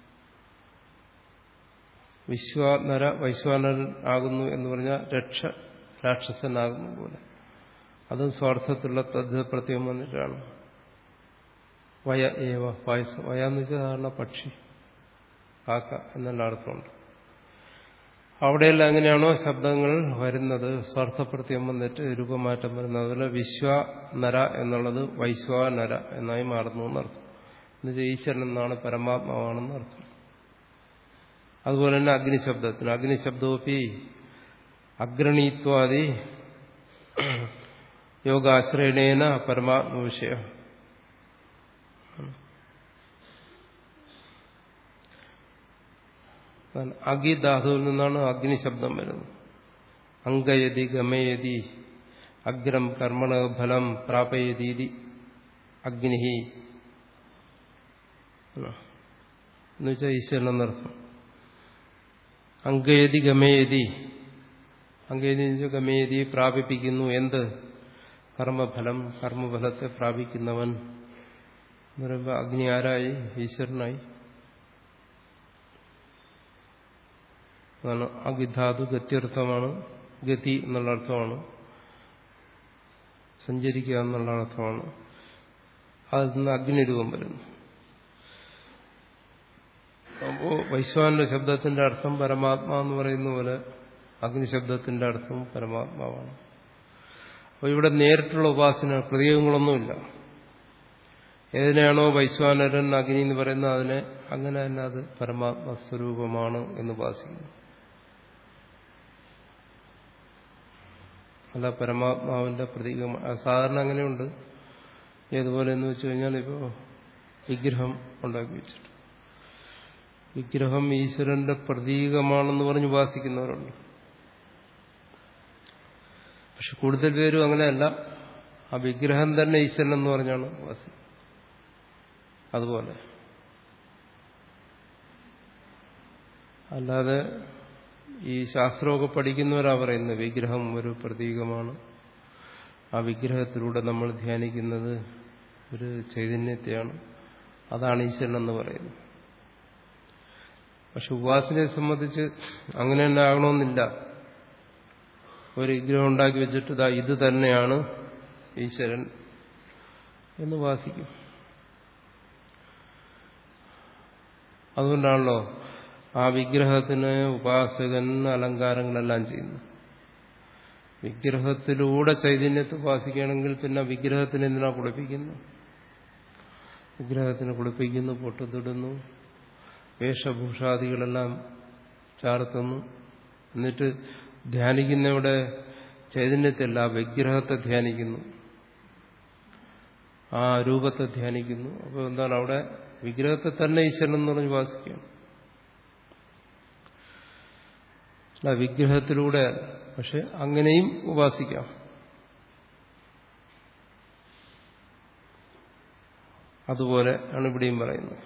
വിശ്വാനര വൈശ്വാനരൻ ആകുന്നു എന്ന് പറഞ്ഞാൽ രക്ഷ രാക്ഷസനാകുന്ന പോലെ അതും സ്വാർത്ഥത്തിലുള്ള തദ്ധിത പ്രത്യേകം വന്നിട്ടാണ് വയ ഏവ വായസ വയ എന്ന് വെച്ചാൽ സാധാരണ പക്ഷി കാക്ക എന്നുള്ള അർത്ഥമുണ്ട് അവിടെയെല്ലാം എങ്ങനെയാണോ ശബ്ദങ്ങൾ വരുന്നത് സ്വാർത്ഥപ്രത്യം വന്നിട്ട് രൂപമാറ്റം വരുന്നത് അതുപോലെ വിശ്വനര എന്നുള്ളത് വൈശ്വാനര എന്നായി മാറുന്നു എന്നർത്ഥം എന്നുവെച്ചാൽ ഈശ്വരൻ എന്നാണ് പരമാത്മാവാണെന്ന് അർത്ഥം അതുപോലെ തന്നെ അഗ്നിശബ്ദത്തിന് അഗ്നിശബ്ദോപ്പി അഗ്രണീത്വാദി യോഗാശ്രയണേന പരമാത്മവിഷയ അഗി ധാതുവിൽ നിന്നാണ് അഗ്നിശബ്ദം വരുന്നത് അങ്കയതി ഗമയതി അഗ്രം കർമ്മണ ഫലം പ്രാപയതീതി അഗ്നി എന്നുവെച്ചാൽ ഈശ്വരൻ എന്നർത്ഥം അങ്കയതി ഗമയതി അങ്കയതി ഗമയതി പ്രാപിപ്പിക്കുന്നു എന്ത് കർമ്മഫലം കർമ്മഫലത്തെ പ്രാപിക്കുന്നവൻ എന്ന് പറയുമ്പോൾ അഗ്നി ആരായി ഈശ്വരനായി അതാണ് അഗിധാതു ഗത്യർത്ഥമാണ് ഗതി എന്നുള്ള അർത്ഥമാണ് സഞ്ചരിക്കുക എന്നുള്ള അർത്ഥമാണ് അതിൽ നിന്ന് അഗ്നിരൂപം വരുന്നു അപ്പോൾ വൈശ്വാന്റെ ശബ്ദത്തിന്റെ അർത്ഥം പരമാത്മാ എന്ന് പറയുന്ന പോലെ അഗ്നിശബ്ദത്തിന്റെ അർത്ഥം പരമാത്മാവാണ് അപ്പോൾ ഇവിടെ നേരിട്ടുള്ള ഉപാസന പ്രതീകങ്ങളൊന്നുമില്ല ഏതിനാണോ വൈശ്വാനരൻ അഗ്നി എന്ന് പറയുന്നത് അതിനെ അങ്ങനെ തന്നെ അത് പരമാത്മ സ്വരൂപമാണ് എന്ന് ഉപാസിക്കുന്നു അല്ല പരമാത്മാവിന്റെ പ്രതീകം സാധാരണ അങ്ങനെയുണ്ട് ഏതുപോലെ എന്ന് വെച്ച് കഴിഞ്ഞാൽ ഇപ്പോൾ വിഗ്രഹം ഉണ്ടാക്കി വെച്ചിട്ട് വിഗ്രഹം ഈശ്വരന്റെ പ്രതീകമാണെന്ന് പറഞ്ഞ് ഉപാസിക്കുന്നവരുണ്ട് പക്ഷെ കൂടുതൽ പേരും അങ്ങനെയല്ല ആ വിഗ്രഹം തന്നെ ഈശ്വരൻ എന്ന് പറഞ്ഞാണ് ഉപാസിക്കുന്നത് അതുപോലെ അല്ലാതെ ഈ ശാസ്ത്രമൊക്കെ പഠിക്കുന്നവരാ പറയുന്നത് വിഗ്രഹം ഒരു പ്രതീകമാണ് ആ വിഗ്രഹത്തിലൂടെ നമ്മൾ ധ്യാനിക്കുന്നത് ഒരു ചൈതന്യത്തെയാണ് അതാണ് ഈശ്വരൻ എന്ന് പറയുന്നത് പക്ഷെ ഉപാസനയെ സംബന്ധിച്ച് അങ്ങനെ തന്നെ ആകണമെന്നില്ല ഒരു വിഗ്രഹം ഉണ്ടാക്കി വെച്ചിട്ട് ഇതാ ഇത് തന്നെയാണ് ഈശ്വരൻ എന്ന് ഉപാസിക്കും അതുകൊണ്ടാണല്ലോ ആ വിഗ്രഹത്തിന് ഉപാസകൻ അലങ്കാരങ്ങളെല്ലാം ചെയ്യുന്നു വിഗ്രഹത്തിലൂടെ ചൈതന്യത്തെ ഉപാസിക്കുകയാണെങ്കിൽ പിന്നെ വിഗ്രഹത്തിന് എന്തിനാ കുളിപ്പിക്കുന്നു വിഗ്രഹത്തിന് കുളിപ്പിക്കുന്നു പൊട്ടുതിടുന്നു വേഷഭൂഷാദികളെല്ലാം ചാർത്തുന്നു എന്നിട്ട് ധ്യാനിക്കുന്നവിടെ ചൈതന്യത്തല്ല വിഗ്രഹത്തെ ധ്യാനിക്കുന്നു ആ രൂപത്തെ ധ്യാനിക്കുന്നു അപ്പോൾ എന്താണ് അവിടെ വിഗ്രഹത്തെ തന്നെ ഈശ്വരൻ എന്ന് പറഞ്ഞ് ഉപാസിക്കുകയാണ് അല്ല വിഗ്രഹത്തിലൂടെ പക്ഷെ അങ്ങനെയും ഉപാസിക്കാം അതുപോലെ ആണ് ഇവിടെയും പറയുന്നത്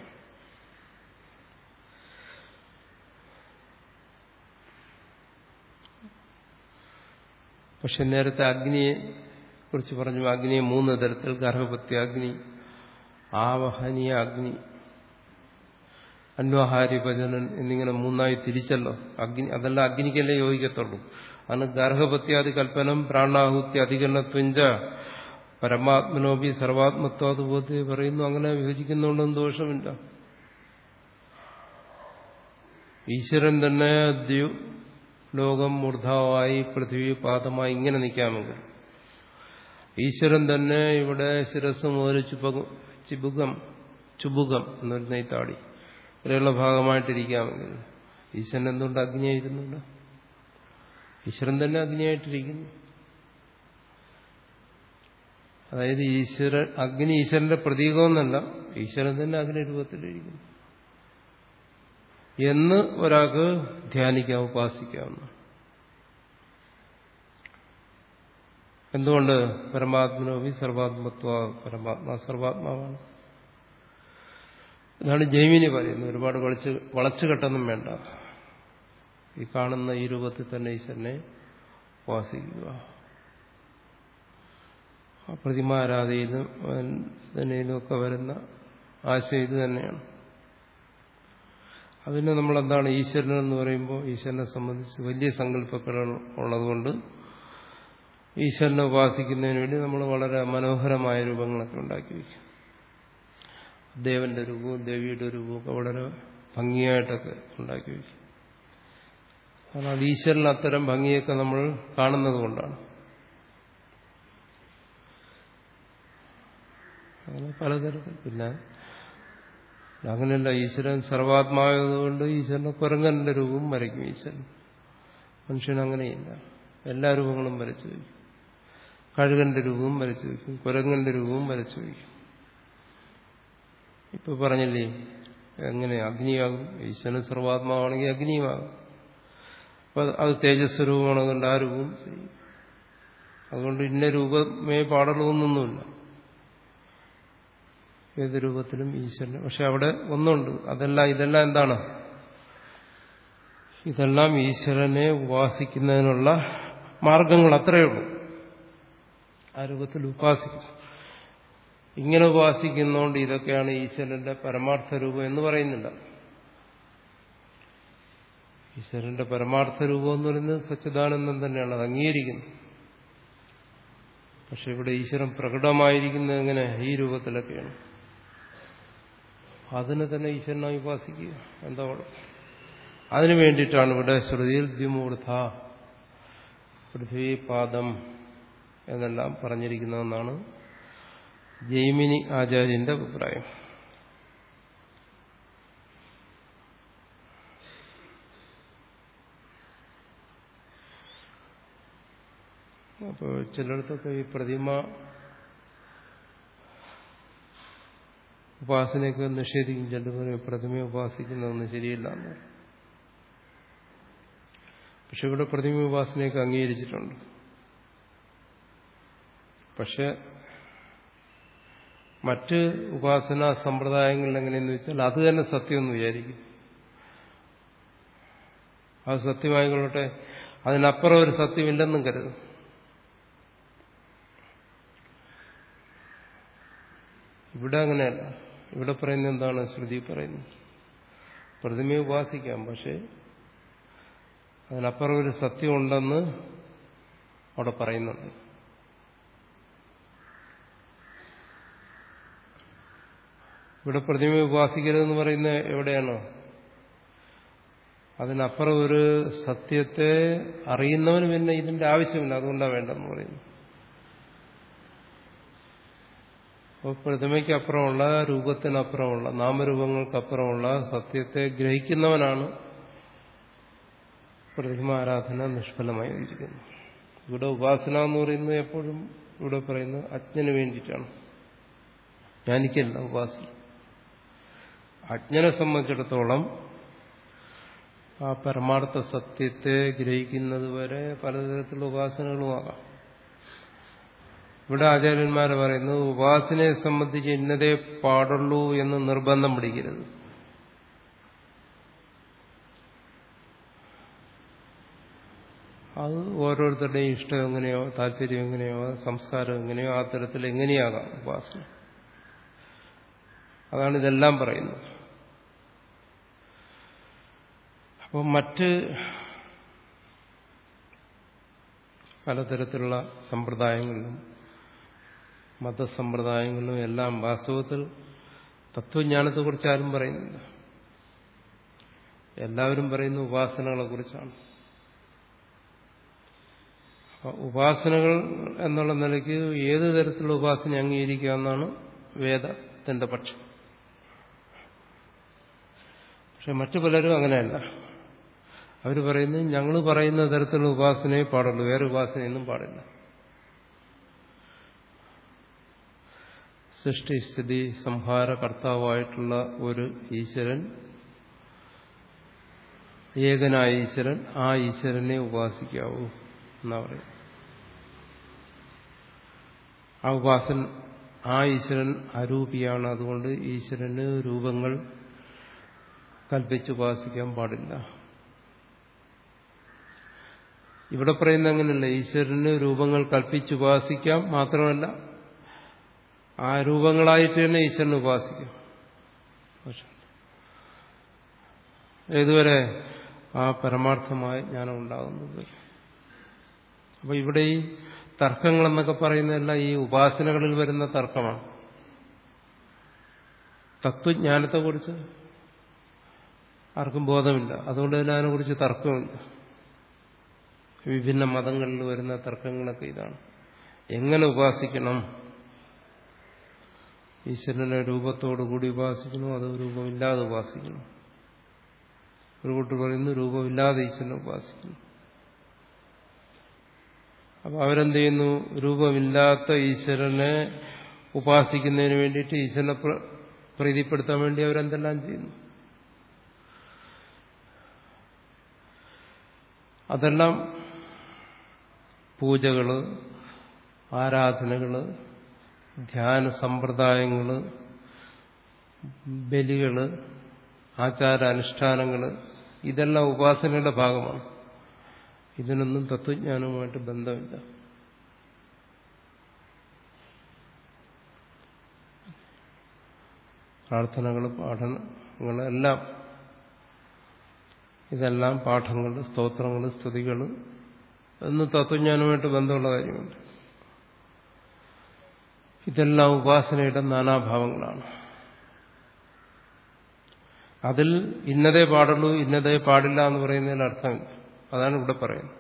പക്ഷെ നേരത്തെ അഗ്നിയെ കുറിച്ച് പറഞ്ഞു അഗ്നിയെ മൂന്ന് തരത്തിൽ ഗർഭപത്യ അഗ്നി ആവഹനീയ അഗ്നി അന്വഹാരി ഭജനൻ എന്നിങ്ങനെ മൂന്നായി തിരിച്ചല്ലോ അഗ്നി അതെല്ലാം അഗ്നിക്കല്ലേ യോജിക്കത്തുള്ളൂ അന്ന് ഗർഭപത്യാദി കൽപ്പനം പ്രാണാഹുത്തി അധികരണത്വഞ്ച പരമാത്മനോപി സർവാത്മത്വാതുബോധി പറയുന്നു അങ്ങനെ വിഭജിക്കുന്നുണ്ടെന്ന് ദോഷമില്ല ഈശ്വരൻ തന്നെ ദ്യു ലോകം മൂർധാവായി പൃഥ്വി പാദമായി ഇങ്ങനെ നിൽക്കാമെങ്കിൽ ഈശ്വരൻ തന്നെ ഇവിടെ ശിരസ് മുതൽ ചുപ ചിബുകം ചുബുകം എന്ന് പറയുന്ന ഈ താടി ഇവരെയുള്ള ഭാഗമായിട്ടിരിക്കാമെങ്കിൽ ഈശ്വരൻ എന്തുകൊണ്ട് അഗ്നിയായിരുന്നില്ല ഈശ്വരൻ തന്നെ അഗ്നിയായിട്ടിരിക്കുന്നു അതായത് ഈശ്വരൻ അഗ്നി ഈശ്വരന്റെ പ്രതീകമെന്നല്ല ഈശ്വരൻ തന്നെ അഗ്നി രൂപത്തിലിരിക്കുന്നു എന്ന് ഒരാൾക്ക് ധ്യാനിക്കാം ഉപാസിക്കാവുന്ന എന്തുകൊണ്ട് പരമാത്മനോപി സർവാത്മത്വ പരമാത്മാ സർവാത്മാവാണ് ഇതാണ് ജൈമിനി പറയുന്നത് ഒരുപാട് വളച്ച് വളച്ചുകെട്ടൊന്നും വേണ്ട ഈ കാണുന്ന ഈ രൂപത്തിൽ തന്നെ ഈശ്വരനെ ഉപാസിക്കുക പ്രതിമാരാധയിലും തന്നെയിലും ഒക്കെ വരുന്ന ആശയം ഇത് തന്നെയാണ് അതിന് നമ്മളെന്താണ് ഈശ്വരൻ എന്ന് പറയുമ്പോൾ ഈശ്വരനെ സംബന്ധിച്ച് വലിയ സങ്കല്പങ്ങൾ ഉള്ളതുകൊണ്ട് ഈശ്വരനെ ഉപാസിക്കുന്നതിന് വേണ്ടി നമ്മൾ വളരെ മനോഹരമായ രൂപങ്ങളൊക്കെ ഉണ്ടാക്കി വയ്ക്കും ദേവന്റെ രൂപവും ദേവിയുടെ രൂപവും ഒക്കെ വളരെ ഭംഗിയായിട്ടൊക്കെ ഉണ്ടാക്കി വയ്ക്കും കാരണം അത് ഈശ്വരൻ അത്തരം ഭംഗിയൊക്കെ നമ്മൾ കാണുന്നത് കൊണ്ടാണ് അങ്ങനെ പലതരത്തിൽ പിന്നെ അങ്ങനെയല്ല ഈശ്വരൻ സർവാത്മാവായതുകൊണ്ട് ഈശ്വരനെ കുരങ്ങന്റെ രൂപവും വരയ്ക്കും ഈശ്വരൻ മനുഷ്യൻ അങ്ങനെയില്ല എല്ലാ രൂപങ്ങളും വരച്ചു വയ്ക്കും കഴുകന്റെ രൂപവും വരച്ചു വയ്ക്കും കുരങ്ങന്റെ രൂപവും വരച്ചു വയ്ക്കും ഇപ്പൊ പറഞ്ഞില്ലേ എങ്ങനെ അഗ്നിയാകും ഈശ്വരൻ സർവാത്മാവാണെങ്കിൽ അഗ്നിയുമാകും അപ്പൊ അത് തേജസ്വരൂപമാണ് അതുകൊണ്ട് ആ രൂപവും ചെയ്യും അതുകൊണ്ട് ഇന്ന രൂപമേ പാടുള്ളൂ എന്നൊന്നുമില്ല ഏത് രൂപത്തിലും ഈശ്വരന് പക്ഷെ അവിടെ ഒന്നുണ്ട് അതെല്ലാം ഇതെല്ലാം എന്താണ് ഇതെല്ലാം ഈശ്വരനെ ഉപാസിക്കുന്നതിനുള്ള മാർഗങ്ങൾ അത്രയേ ഉള്ളൂ ആ രൂപത്തിൽ ഉപാസിക്കും ഇങ്ങനെ ഉപാസിക്കുന്നതുകൊണ്ട് ഇതൊക്കെയാണ് ഈശ്വരന്റെ പരമാർത്ഥ രൂപം എന്ന് പറയുന്നില്ല ഈശ്വരന്റെ പരമാർത്ഥ രൂപം എന്ന് പറയുന്നത് സച്ചിദാനന്ദം തന്നെയാണ് അത് അംഗീകരിക്കുന്നു പക്ഷെ ഇവിടെ ഈശ്വരൻ പ്രകടമായിരിക്കുന്നത് എങ്ങനെ ഈ രൂപത്തിലൊക്കെയാണ് അതിനെ തന്നെ ഈശ്വരനായി ഉപാസിക്കുക എന്താ അതിനു വേണ്ടിയിട്ടാണ് ഇവിടെ ശ്രുതിയിൽ ദ്വിമൂർധ പൃഥ്വിപാദം എന്നെല്ലാം പറഞ്ഞിരിക്കുന്നതെന്നാണ് ജൈമിനി ആചാര്യന്റെ അഭിപ്രായം അപ്പോൾ ചിലയിടത്തൊക്കെ ഈ പ്രതിമ ഉപാസനയൊക്കെ നിഷേധിക്കും ചിലർ പ്രതിമയെ ഉപാസിക്കുന്നതൊന്നും ശരിയല്ല എന്ന് പക്ഷെ ഇവിടെ പ്രതിമ ഉപാസനയൊക്കെ അംഗീകരിച്ചിട്ടുണ്ട് പക്ഷെ മറ്റ് ഉപാസനാ സമ്പ്രദായങ്ങളിൽ എങ്ങനെയെന്ന് വെച്ചാൽ അത് തന്നെ സത്യമെന്ന് വിചാരിക്കും അത് സത്യമായിക്കൊള്ളട്ടെ അതിനപ്പുറം ഒരു സത്യമില്ലെന്നും കരുതും ഇവിടെ അങ്ങനെയല്ല ഇവിടെ പറയുന്നത് എന്താണ് ശ്രുതി പറയുന്നത് പ്രതിമയെ ഉപാസിക്കാം പക്ഷെ അതിനപ്പുറം ഒരു സത്യമുണ്ടെന്ന് അവിടെ പറയുന്നുണ്ട് ഇവിടെ പ്രതിമയെ ഉപാസിക്കരുതെന്ന് പറയുന്നത് എവിടെയാണോ അതിനപ്പുറം ഒരു സത്യത്തെ അറിയുന്നവന് പിന്നെ ഇതിന്റെ ആവശ്യമില്ല അതുകൊണ്ടാണ് വേണ്ടെന്ന് പറയുന്നു അപ്പോൾ പ്രതിമയ്ക്കപ്പുറമുള്ള രൂപത്തിനപ്പുറമുള്ള നാമരൂപങ്ങൾക്കപ്പുറമുള്ള സത്യത്തെ ഗ്രഹിക്കുന്നവനാണ് പ്രതിമ ആരാധന നിഷ്ഫലമായി ഇരിക്കുന്നത് ഇവിടെ ഉപാസന എന്ന് പറയുന്നത് എപ്പോഴും ഇവിടെ പറയുന്നത് അജ്ഞന് വേണ്ടിയിട്ടാണ് ജ്ഞാനിക്കല്ല ഉപാസന അജ്ഞനെ സംബന്ധിച്ചിടത്തോളം ആ പരമാർത്ഥ സത്യത്തെ ഗ്രഹിക്കുന്നത് വരെ പലതരത്തിലുള്ള ഉപാസനകളുമാകാം ഇവിടെ ആചാര്യന്മാർ പറയുന്നത് ഉപാസനയെ സംബന്ധിച്ച് ഇന്നതേ പാടുള്ളൂ എന്ന് നിർബന്ധം പിടിക്കരുത് അത് ഓരോരുത്തരുടെയും ഇഷ്ടം എങ്ങനെയോ താല്പര്യം എങ്ങനെയോ സംസ്കാരം എങ്ങനെയോ ആ തരത്തിൽ എങ്ങനെയാകാം ഉപാസന അതാണ് ഇതെല്ലാം പറയുന്നത് അപ്പോൾ മറ്റ് പലതരത്തിലുള്ള സമ്പ്രദായങ്ങളിലും മതസമ്പ്രദായങ്ങളിലും എല്ലാം വാസ്തവത്തിൽ തത്വജ്ഞാനത്തെക്കുറിച്ച് ആരും പറയുന്നില്ല എല്ലാവരും പറയുന്ന ഉപാസനകളെ കുറിച്ചാണ് ഉപാസനകൾ എന്നുള്ള നിലയ്ക്ക് ഏത് തരത്തിലുള്ള ഉപാസന അംഗീകരിക്കാമെന്നാണ് വേദത്തിന്റെ പക്ഷം പക്ഷെ മറ്റു പലരും അങ്ങനെയല്ല അവർ പറയുന്നത് ഞങ്ങൾ പറയുന്ന തരത്തിലുള്ള ഉപാസനയെ പാടുള്ളൂ വേറെ ഉപാസനയൊന്നും പാടില്ല സൃഷ്ടിസ്ഥിതി സംഹാര കർത്താവായിട്ടുള്ള ഒരു ഈശ്വരൻ ഏകനായ ഈശ്വരൻ ആ ഈശ്വരനെ ഉപാസിക്കാവൂ എന്നാ പറയും ആ ഉപാസൻ ആ ഈശ്വരൻ അരൂപിയാണ് അതുകൊണ്ട് ഈശ്വരന് രൂപങ്ങൾ കൽപ്പിച്ച് ഉപാസിക്കാൻ പാടില്ല ഇവിടെ പറയുന്ന അങ്ങനെയല്ല ഈശ്വരന് രൂപങ്ങൾ കൽപ്പിച്ച് ഉപാസിക്കാം മാത്രമല്ല ആ രൂപങ്ങളായിട്ട് തന്നെ ഈശ്വരനെ ഉപാസിക്കാം പക്ഷെ ഏതുവരെ ആ പരമാർത്ഥമായ ജ്ഞാനം ഉണ്ടാകുന്നത് അപ്പൊ ഇവിടെ ഈ തർക്കങ്ങളെന്നൊക്കെ പറയുന്നതെല്ലാം ഈ ഉപാസനകളിൽ വരുന്ന തർക്കമാണ് തത്വജ്ഞാനത്തെക്കുറിച്ച് ആർക്കും ബോധമില്ല അതുകൊണ്ട് തന്നെ അതിനെക്കുറിച്ച് തർക്കമില്ല വിഭിന്ന മതങ്ങളിൽ വരുന്ന തർക്കങ്ങളൊക്കെ ഇതാണ് എങ്ങനെ ഉപാസിക്കണം ഈശ്വരനെ രൂപത്തോടുകൂടി ഉപാസിക്കണോ അതോ രൂപമില്ലാതെ ഉപാസിക്കണം ഒരു കൂട്ടർ പറയുന്നു രൂപമില്ലാതെ ഈശ്വരനെ ഉപാസിക്കുന്നു അപ്പൊ അവരെന്ത് ചെയ്യുന്നു രൂപമില്ലാത്ത ഈശ്വരനെ ഉപാസിക്കുന്നതിന് വേണ്ടിയിട്ട് ഈശ്വരനെ പ്രീതിപ്പെടുത്താൻ വേണ്ടി അവരെന്തെല്ലാം ചെയ്യുന്നു അതെല്ലാം പൂജകള് ആരാധനകള് ധ്യാന സമ്പ്രദായങ്ങള് ബലികള് ആചാരാനുഷ്ഠാനങ്ങള് ഇതെല്ലാം ഉപാസനയുടെ ഭാഗമാണ് ഇതിനൊന്നും തത്വജ്ഞാനവുമായിട്ട് ബന്ധമില്ല പ്രാർത്ഥനകൾ പാഠനങ്ങൾ എല്ലാം ഇതെല്ലാം പാഠങ്ങൾ സ്തോത്രങ്ങൾ സ്തുതികൾ എന്നും തത്വജ്ഞാനവുമായിട്ട് ബന്ധമുള്ള കാര്യമുണ്ട് ഇതെല്ലാം ഉപാസനയുടെ നാനാഭാവങ്ങളാണ് അതിൽ ഇന്നതേ പാടുള്ളൂ ഇന്നതേ പാടില്ല എന്ന് പറയുന്നതിന് അർത്ഥമില്ല അതാണ് ഇവിടെ പറയുന്നത്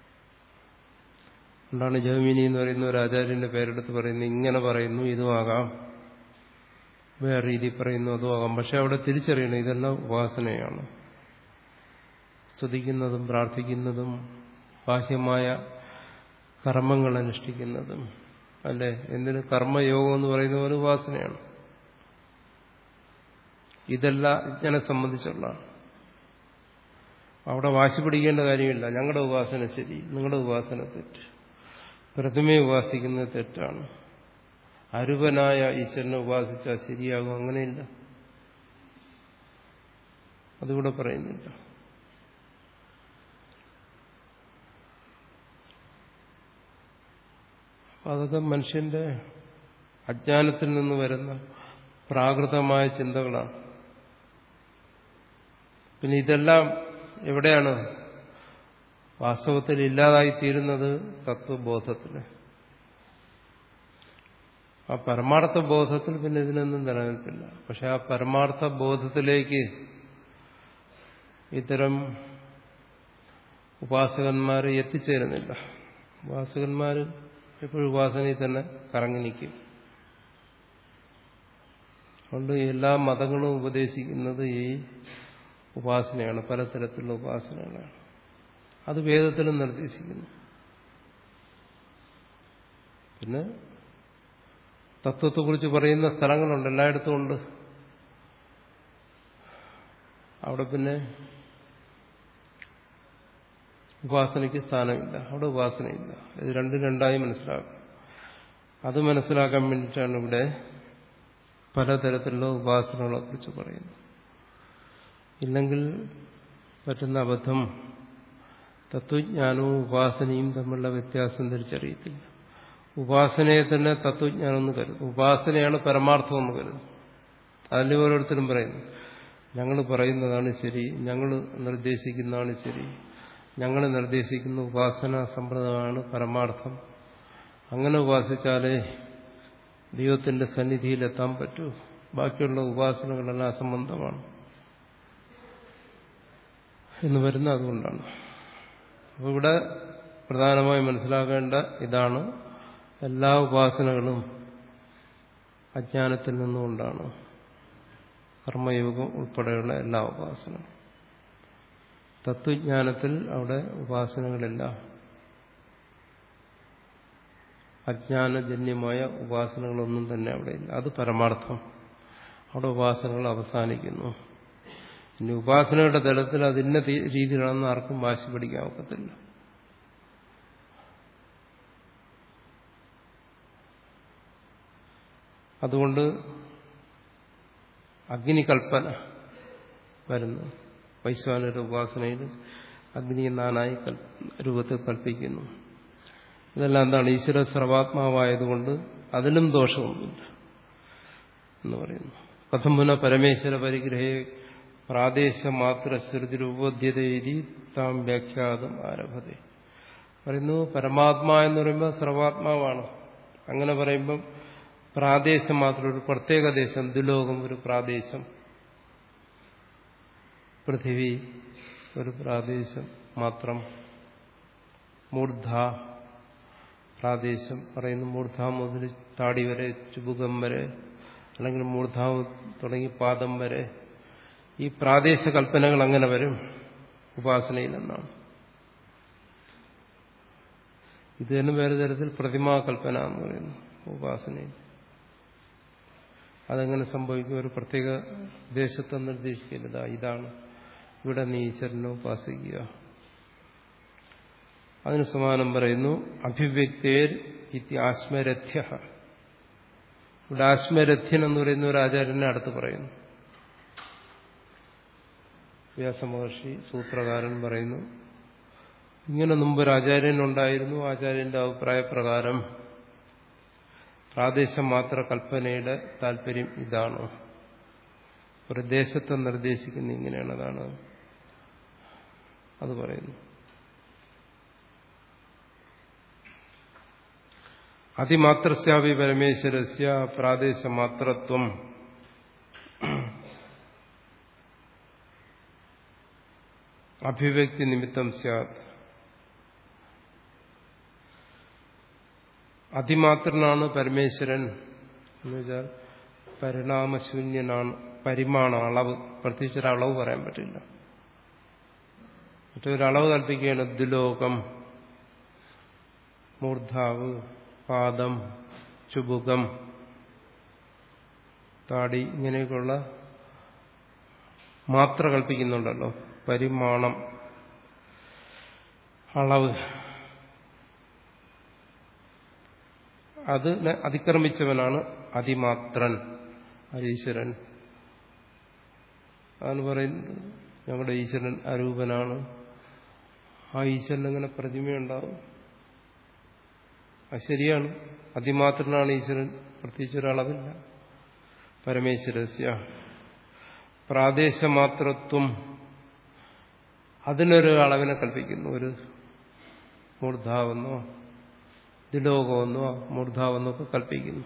എന്താണ് ജമിനി എന്ന് പറയുന്ന ഒരു ആചാര്യന്റെ പേരെടുത്ത് പറയുന്നത് ഇങ്ങനെ പറയുന്നു ഇതുമാകാം വേറെ രീതി പറയുന്നു അതും ആകാം പക്ഷെ അവിടെ തിരിച്ചറിയണം ഇതെല്ലാം ഉപാസനയാണ് സ്തുതിക്കുന്നതും പ്രാർത്ഥിക്കുന്നതും ബാഹ്യമായ കർമ്മങ്ങൾ അനുഷ്ഠിക്കുന്നതും അല്ലെ എന്തിന് കർമ്മയോഗം എന്ന് പറയുന്ന പോലെ ഉപാസനയാണ് ഇതെല്ലാം ഇതിനെ സംബന്ധിച്ചുള്ളതാണ് അവിടെ വാശി പിടിക്കേണ്ട കാര്യമില്ല ഞങ്ങളുടെ ഉപാസന ശരി നിങ്ങളുടെ ഉപാസന തെറ്റ് പ്രതിമയെ ഉപാസിക്കുന്നത് തെറ്റാണ് അരുവനായ ഈശ്വരനെ ഉപാസിച്ചാൽ ശരിയാകും അങ്ങനെയില്ല അതിവിടെ പറയുന്നില്ല അതൊക്കെ മനുഷ്യന്റെ അജ്ഞാനത്തിൽ നിന്ന് വരുന്ന പ്രാകൃതമായ ചിന്തകളാണ് പിന്നെ ഇതെല്ലാം എവിടെയാണ് വാസ്തവത്തിൽ ഇല്ലാതായി തീരുന്നത് തത്വബോധത്തിന് ആ പരമാർത്ഥ ബോധത്തിൽ പിന്നെ ഇതിനൊന്നും നിലനിൽപ്പില്ല പക്ഷെ ആ പരമാർത്ഥ ബോധത്തിലേക്ക് ഇത്തരം ഉപാസകന്മാർ എത്തിച്ചേരുന്നില്ല ഉപാസകന്മാർ എപ്പോഴും ഉപാസനയിൽ തന്നെ കറങ്ങി നിൽക്കും അതുകൊണ്ട് എല്ലാ മതങ്ങളും ഉപദേശിക്കുന്നത് ഈ ഉപാസനയാണ് പലതരത്തിലുള്ള ഉപാസനകളാണ് അത് വേദത്തിലും നിർദ്ദേശിക്കുന്നു പിന്നെ തത്വത്തെക്കുറിച്ച് പറയുന്ന സ്ഥലങ്ങളുണ്ട് എല്ലായിടത്തും ഉണ്ട് അവിടെ പിന്നെ ഉപാസനയ്ക്ക് സ്ഥാനമില്ല അവിടെ ഉപാസനയില്ല ഇത് രണ്ടും രണ്ടായി മനസ്സിലാക്കും അത് മനസ്സിലാക്കാൻ വേണ്ടിയിട്ടാണ് ഇവിടെ പലതരത്തിലുള്ള ഉപാസനകളെ കുറിച്ച് പറയുന്നത് ഇല്ലെങ്കിൽ പറ്റുന്ന അബദ്ധം തത്വജ്ഞാനവും ഉപാസനയും തമ്മിലുള്ള വ്യത്യാസം തിരിച്ചറിയത്തില്ല ഉപാസനയെ തന്നെ തത്വജ്ഞാനം എന്ന് കരുതും ഉപാസനയാണ് പരമാർത്ഥം എന്ന് കരുതും അതല്ലേ ഓരോരുത്തരും പറയുന്നു ഞങ്ങൾ പറയുന്നതാണ് ശരി ഞങ്ങൾ നിർദ്ദേശിക്കുന്നതാണ് ശരി ഞങ്ങൾ നിർദ്ദേശിക്കുന്ന ഉപാസന സമ്പ്രദായമാണ് പരമാർത്ഥം അങ്ങനെ ഉപാസിച്ചാലേ ദൈവത്തിന്റെ സന്നിധിയിലെത്താൻ പറ്റൂ ബാക്കിയുള്ള ഉപാസനകളെല്ലാം അസംബന്ധമാണ് എന്ന് വരുന്ന അതുകൊണ്ടാണ് അപ്പോൾ ഇവിടെ പ്രധാനമായി മനസ്സിലാക്കേണ്ട ഇതാണ് എല്ലാ ഉപാസനകളും അജ്ഞാനത്തിൽ നിന്നുകൊണ്ടാണ് കർമ്മയോഗം ഉൾപ്പെടെയുള്ള എല്ലാ ഉപാസനകളും തത്വജ്ഞാനത്തിൽ അവിടെ ഉപാസനകളില്ല അജ്ഞാനജന്യമായ ഉപാസനകളൊന്നും തന്നെ അവിടെ ഇല്ല അത് പരമാർത്ഥം അവിടെ ഉപാസനകൾ അവസാനിക്കുന്നു ഇനി ഉപാസനയുടെ തലത്തിൽ അതിന്ന രീതിയിലാണെന്ന് ആർക്കും വാശി പിടിക്കാൻ ഒക്കത്തില്ല അതുകൊണ്ട് അഗ്നികൽപ്പന വരുന്നു വൈശ്വാനരുടെ ഉപാസനയിൽ അഗ്നി നാനായി രൂപത്തിൽ കൽപ്പിക്കുന്നു ഇതെല്ലാം എന്താണ് ഈശ്വര സർവാത്മാവായതുകൊണ്ട് അതിലും ദോഷമൊന്നുമില്ല എന്ന് പറയുന്നു കഥം പുനഃ പരമേശ്വര പരിഗ്രഹേ പ്രാദേശമാത്ര ശ്രുതിരുപോധ്യതേരി താം വ്യാഖ്യാതം ആരഭത പറയുന്നു പരമാത്മാ എന്ന് പറയുമ്പോൾ സർവാത്മാവാണ് അങ്ങനെ പറയുമ്പം പ്രാദേശം മാത്രം ഒരു പ്രത്യേക ദേശം ദുലോകം ഒരു പ്രാദേശം പൃഥിവി ഒരു പ്രാദേശം മാത്രം മൂർധ പ്രാദേശം പറയുന്നു മൂർധ മുതൽ താടി വരെ ചുബുകം വരെ അല്ലെങ്കിൽ മൂർധാവ് തുടങ്ങി പാദം വരെ ഈ പ്രാദേശ കൽപ്പനകൾ അങ്ങനെ വരും ഉപാസനയിൽ എന്നാണ് ഇത് തന്നെ വേറെ തരത്തിൽ പ്രതിമാ കൽപ്പന എന്ന് പറയുന്നു ഉപാസനയിൽ അതെങ്ങനെ സംഭവിക്കും ഒരു പ്രത്യേക ദേശത്തെ നിർദ്ദേശിക്കരുത് ഇതാണ് ഇവിടെ നീ ഈശ്വരനെ ഉപാസിക്കുക അതിന് സമാനം പറയുന്നു അഭിവ്യക്തേർ ഇത്തി ആശ്മരഥ്യ ഇവിടെ ആശ്മരഥ്യൻ എന്ന് പറയുന്ന ഒരു ആചാര്യനെ അടുത്ത് പറയുന്നു വ്യാസമഹർഷി സൂത്രകാരൻ പറയുന്നു ഇങ്ങനെ മുമ്പൊരു ആചാര്യനുണ്ടായിരുന്നു ആചാര്യന്റെ അഭിപ്രായപ്രകാരം പ്രാദേശം മാത്ര കൽപ്പനയുടെ താല്പര്യം ഇതാണ് ഒരു ദേശത്തെ നിർദ്ദേശിക്കുന്ന ഇങ്ങനെയാണ് അതാണ് അത് പറയുന്നു അതിമാത്രസ്യാപി പരമേശ്വരസ്യ പ്രാദേശമാത്രത്വം അഭിവ്യക്തി നിമിത്തം സ്യാത് അതിമാത്രനാണ് പരമേശ്വരൻ എന്ന് വെച്ചാൽ പരിണാമശൂന്യനാണ് പരിമാണം അളവ് പ്രത്യേകിച്ച് ഒരു അളവ് പറയാൻ പറ്റില്ല മറ്റൊരളവ് കൽപ്പിക്കുകയാണ് ദുലോകം മൂർധാവ് പാദം ചുബുകം താടി ഇങ്ങനെയൊക്കെയുള്ള മാത്ര കൽപ്പിക്കുന്നുണ്ടല്ലോ പരിമാണം അളവ് അതിനെ അതിക്രമിച്ചവനാണ് അതിമാത്രൻ ഈശ്വരൻ അതാണ് പറയുന്നത് ഞങ്ങളുടെ ഈശ്വരൻ അരൂപനാണ് ആ ഈശ്വരൻ അങ്ങനെ പ്രതിമയുണ്ടാവും അത് ശരിയാണ് അതിമാത്രനാണ് ഈശ്വരൻ പ്രത്യേകിച്ച് ഒരളവില്ല പരമേശ്വരസ്യ പ്രാദേശമാത്രത്വം അതിനൊരു അളവിനെ കൽപ്പിക്കുന്നു ഒരു മൂർധാവെന്നോ ദിലോകമെന്നോ മൂർധാവെന്നോ ഒക്കെ കൽപ്പിക്കുന്നു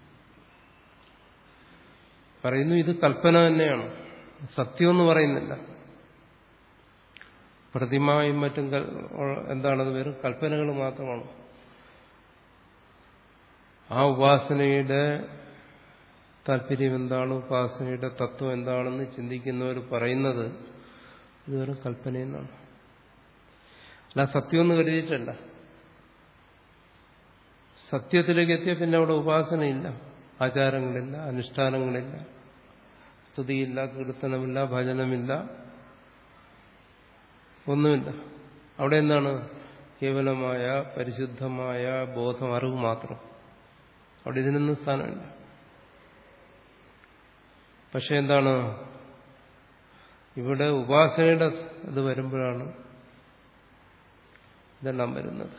പറയുന്നു ഇത് കൽപ്പന തന്നെയാണ് സത്യമെന്ന് പറയുന്നില്ല പ്രതിമയും മറ്റും എന്താണത് വെറും കൽപ്പനകൾ മാത്രമാണ് ആ ഉപാസനയുടെ താല്പര്യം എന്താണ് ഉപാസനയുടെ തത്വം എന്താണെന്ന് ചിന്തിക്കുന്നവർ പറയുന്നത് ഇത് വെറും കൽപ്പനയെന്നാണ് അല്ല സത്യമെന്ന് കരുതിയിട്ടല്ല സത്യത്തിലേക്ക് എത്തിയ പിന്നെ അവിടെ ഉപാസനയില്ല ആചാരങ്ങളില്ല അനുഷ്ഠാനങ്ങളില്ല സ്തുതിയില്ല കീർത്തനമില്ല ഭജനമില്ല ഒന്നുമില്ല അവിടെ എന്താണ് കേവലമായ പരിശുദ്ധമായ ബോധം അറിവ് മാത്രം അവിടെ ഇതിനൊന്നും സ്ഥാനമില്ല പക്ഷെ എന്താണ് ഇവിടെ ഉപാസനയുടെ ഇത് വരുമ്പോഴാണ് ഇതെല്ലാം വരുന്നത്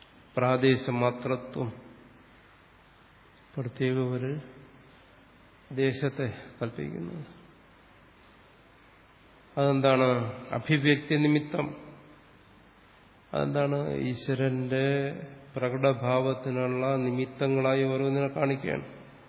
പ്രാദേശമാത്രത്വം പ്രത്യേക ഒരു ദേശത്തെ കൽപ്പിക്കുന്നത് അതെന്താണ് അഭിവ്യക്തി നിമിത്തം അതെന്താണ് ഈശ്വരന്റെ പ്രകടഭാവത്തിനുള്ള നിമിത്തങ്ങളായി ഓരോന്നിനെ കാണിക്കുകയാണ്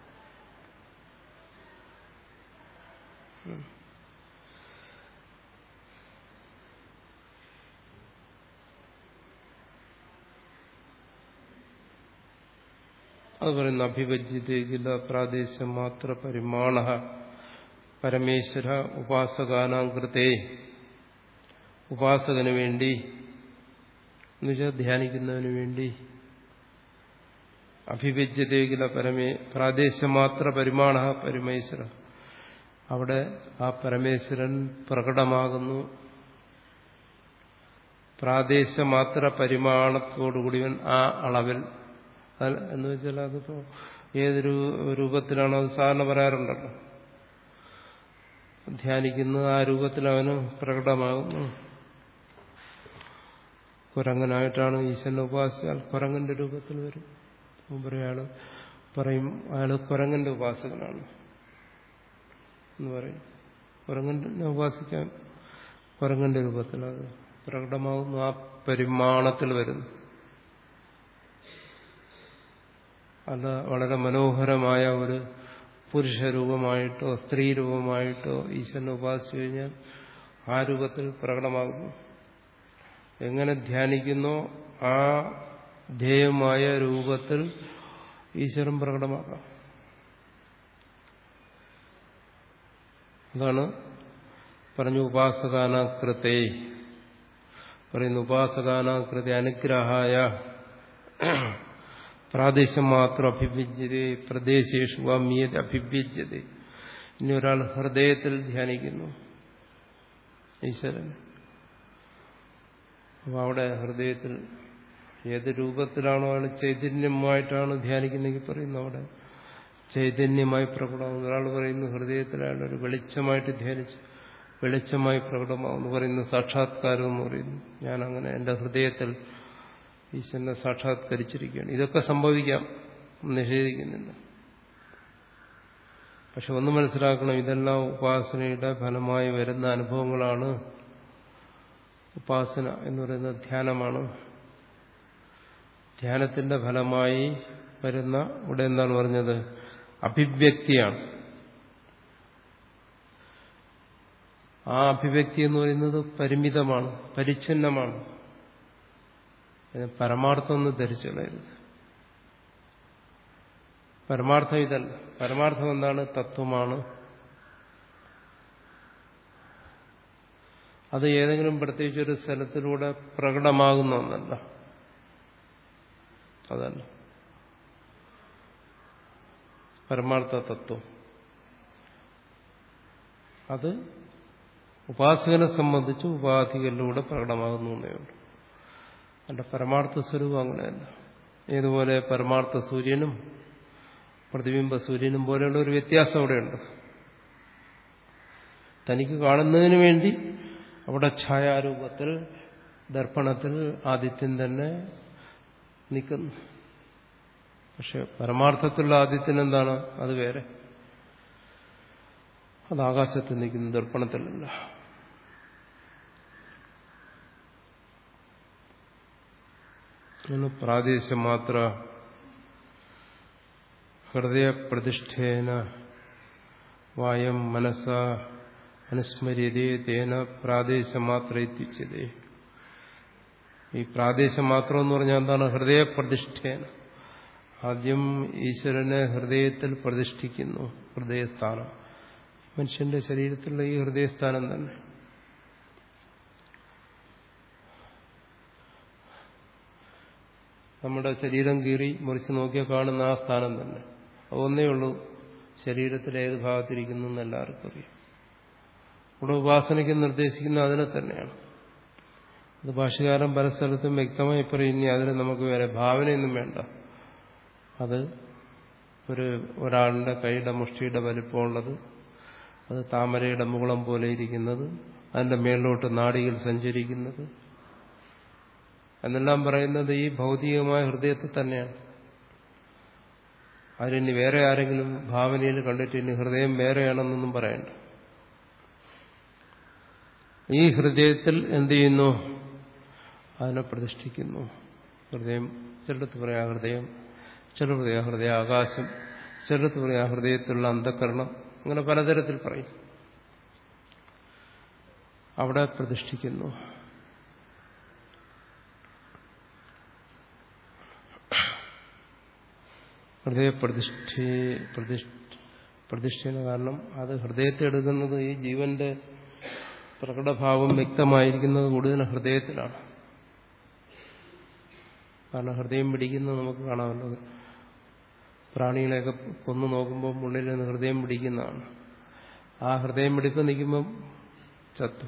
അത് പറയുന്നു അഭിവജ്യതേകില പ്രാദേശം മാത്ര പരിമാണ പരമേശ്വര ഉപാസകാനാകൃതേ ഉപാസകന് വേണ്ടി എന്നുവെച്ചാൽ ധ്യാനിക്കുന്നതിന് വേണ്ടി അഭിവ്യജ്യതേകില പരമേ പ്രാദേശമാത്ര പരിമാണ പരമേശ്വര അവിടെ ആ പരമേശ്വരൻ പ്രകടമാകുന്നു പ്രാദേശമാത്ര പരിമാണത്തോടുകൂടിയവൻ ആ അളവിൽ എന്ന് വെച്ചാൽ അതിപ്പോ ഏതൊരു രൂപത്തിലാണോ അത് സാധാരണ പറയാറുണ്ടല്ലോ ധ്യാനിക്കുന്നത് ആ രൂപത്തിൽ അവന് പ്രകടമാകുന്നു കുരങ്ങനായിട്ടാണ് ഈശ്വരനെ ഉപാസിച്ചാൽ കുരങ്ങന്റെ രൂപത്തിൽ വരും അയാള് പറയും അയാൾ കുരങ്ങന്റെ ഉപാസകനാണ് എന്ന് പറയും കുരങ്ങനെ ഉപാസിക്കാൻ കുരങ്ങന്റെ രൂപത്തിൽ അത് പ്രകടമാകുന്നു ആ പരിമാണത്തിൽ വരുന്നു അത് വളരെ മനോഹരമായ ഒരു പുരുഷരൂപമായിട്ടോ സ്ത്രീ രൂപമായിട്ടോ ഈശ്വരനെ ഉപാസിച്ചു കഴിഞ്ഞാൽ ആ രൂപത്തിൽ പ്രകടമാകുന്നു എങ്ങനെ ധ്യാനിക്കുന്നോ ആ ധ്യേയമായ രൂപത്തിൽ ഈശ്വരൻ പ്രകടമാക്കാം അതാണ് പറഞ്ഞു ഉപാസകാനാകൃത്തെ പറയുന്നു ഉപാസകാനാകൃതി അനുഗ്രഹായ പ്രാദേശം മാത്രം അഭിവ്യജ്യത പ്രദേശേഷു വാമ്യത അഭിവ്യജ്യത ഇനി ഒരാൾ ഹൃദയത്തിൽ ധ്യാനിക്കുന്നു ഈശ്വരൻ അപ്പോൾ അവിടെ ഹൃദയത്തിൽ ഏത് രൂപത്തിലാണോ അയാൾ ചൈതന്യമായിട്ടാണ് ധ്യാനിക്കുന്നെങ്കിൽ പറയുന്നു അവിടെ ചൈതന്യമായി പ്രകടമാകുന്നു ഒരാൾ പറയുന്നു ഹൃദയത്തിൽ അയാൾ ഒരു വെളിച്ചമായിട്ട് ധ്യാനിച്ചു വെളിച്ചമായി പ്രകടമാകുന്നു പറയുന്നു സാക്ഷാത്കാരം എന്ന് പറയുന്നു ഞാൻ അങ്ങനെ എൻ്റെ ഹൃദയത്തിൽ ഈശ്വരനെ സാക്ഷാത്കരിച്ചിരിക്കുകയാണ് ഇതൊക്കെ സംഭവിക്കാം നിഷേധിക്കുന്നില്ല പക്ഷെ ഒന്ന് മനസ്സിലാക്കണം ഇതെല്ലാം ഉപാസനയുടെ ഫലമായി വരുന്ന അനുഭവങ്ങളാണ് ഉപാസന എന്ന് പറയുന്നത് ധ്യാനമാണ് ധ്യാനത്തിന്റെ ഫലമായി വരുന്ന ഇവിടെ എന്താണ് പറഞ്ഞത് അഭിവ്യക്തിയാണ് ആ അഭിവ്യക്തി എന്ന് പറയുന്നത് പരിമിതമാണ് പരിച്ഛിന്നമാണ് പരമാർത്ഥം ഒന്ന് ധരിച്ചു കളയരുത് പരമാർത്ഥം ഇതല്ല പരമാർത്ഥം എന്താണ് തത്വമാണ് അത് ഏതെങ്കിലും പ്രത്യേകിച്ച് ഒരു സ്ഥലത്തിലൂടെ പ്രകടമാകുന്ന ഒന്നല്ല അതല്ല പരമാർത്ഥ തത്വം അത് ഉപാസകനെ സംബന്ധിച്ച് ഉപാധികളിലൂടെ പ്രകടമാകുന്നു എന്നേയുള്ളൂ അതിന്റെ പരമാർത്ഥ സ്വരൂപം അങ്ങനെയല്ല ഏതുപോലെ പരമാർത്ഥ സൂര്യനും പ്രതിബിംബ സൂര്യനും പോലെയുള്ള ഒരു വ്യത്യാസം അവിടെയുണ്ട് തനിക്ക് കാണുന്നതിന് വേണ്ടി അവിടെ ഛായാരൂപത്തിൽ ദർപ്പണത്തിൽ ആദിത്യൻ തന്നെ നിൽക്കുന്നു പക്ഷെ പരമാർത്ഥത്തിലുള്ള ആദിത്യൻ എന്താണ് അത് വേറെ അത് ആകാശത്ത് നിൽക്കുന്നു ദർപ്പണത്തിലല്ല പ്രാദേശിക മാത്ര ഹൃദയപ്രതിഷ്ഠേന വായം മനസ്സ അനുസ്മര്യതേ തേന പ്രാദേശമാത്ര എത്തിച്ചതേ ഈ പ്രാദേശമാത്രം എന്ന് പറഞ്ഞാൽ എന്താണ് ഹൃദയപ്രതിഷ്ഠേന ആദ്യം ഈശ്വരനെ ഹൃദയത്തിൽ പ്രതിഷ്ഠിക്കുന്നു ഹൃദയസ്ഥാനം മനുഷ്യന്റെ ശരീരത്തിലുള്ള ഈ ഹൃദയസ്ഥാനം തന്നെ നമ്മുടെ ശരീരം കീറി മുറിച്ച് നോക്കിയാൽ കാണുന്ന ആ സ്ഥാനം തന്നെ ഒന്നേ ഉള്ളൂ ശരീരത്തിലെ ഏത് ഭാഗത്തിരിക്കുന്നു എന്ന് എല്ലാവർക്കും അറിയാം ഇവിടെ ഉപാസനയ്ക്ക് നിർദ്ദേശിക്കുന്ന അതിനെ തന്നെയാണ് അത് ഭാഷകാരൻ പല സ്ഥലത്തും വ്യക്തമായി പറയുന്ന അതിന് നമുക്ക് വേറെ ഭാവനയൊന്നും വേണ്ട അത് ഒരു ഒരാളുടെ കൈയുടെ മുഷ്ടിയുടെ വലിപ്പമുള്ളത് അത് താമരയുടെ മുകുളം പോലെ ഇരിക്കുന്നത് അതിന്റെ മേളിലോട്ട് നാടിയിൽ സഞ്ചരിക്കുന്നത് എന്നെല്ലാം പറയുന്നത് ഈ ഭൗതികമായ ഹൃദയത്തിൽ തന്നെയാണ് അതിനി വേറെ ആരെങ്കിലും ഭാവനയിൽ കണ്ടിട്ട് ഇനി ഹൃദയം വേറെയാണെന്നൊന്നും പറയണ്ട ഈ ഹൃദയത്തിൽ എന്ത് ചെയ്യുന്നു അതിനെ പ്രതിഷ്ഠിക്കുന്നു ഹൃദയം ചിലടത്ത് പറയാ ഹൃദയം ചില പറയാ ഹൃദയ ആകാശം ചിലടത്ത് പറയാ ഹൃദയത്തിലുള്ള അന്ധകരണം അങ്ങനെ പലതരത്തിൽ പറയും അവിടെ പ്രതിഷ്ഠിക്കുന്നു ഹൃദയ പ്രതിഷ്ഠ പ്രതിഷ്ഠന കാരണം അത് ഹൃദയത്തെ എടുക്കുന്നത് ഈ ജീവന്റെ പ്രകടഭാവം വ്യക്തമായിരിക്കുന്നത് കൂടുതൽ ഹൃദയത്തിലാണ് കാരണം ഹൃദയം പിടിക്കുന്നത് നമുക്ക് കാണാമല്ലോ പ്രാണികളെയൊക്കെ കൊന്നു നോക്കുമ്പോൾ ഉള്ളിൽ നിന്ന് ഹൃദയം പിടിക്കുന്നതാണ് ആ ഹൃദയം പിടിപ്പ് നിൽക്കുമ്പം ചത്തു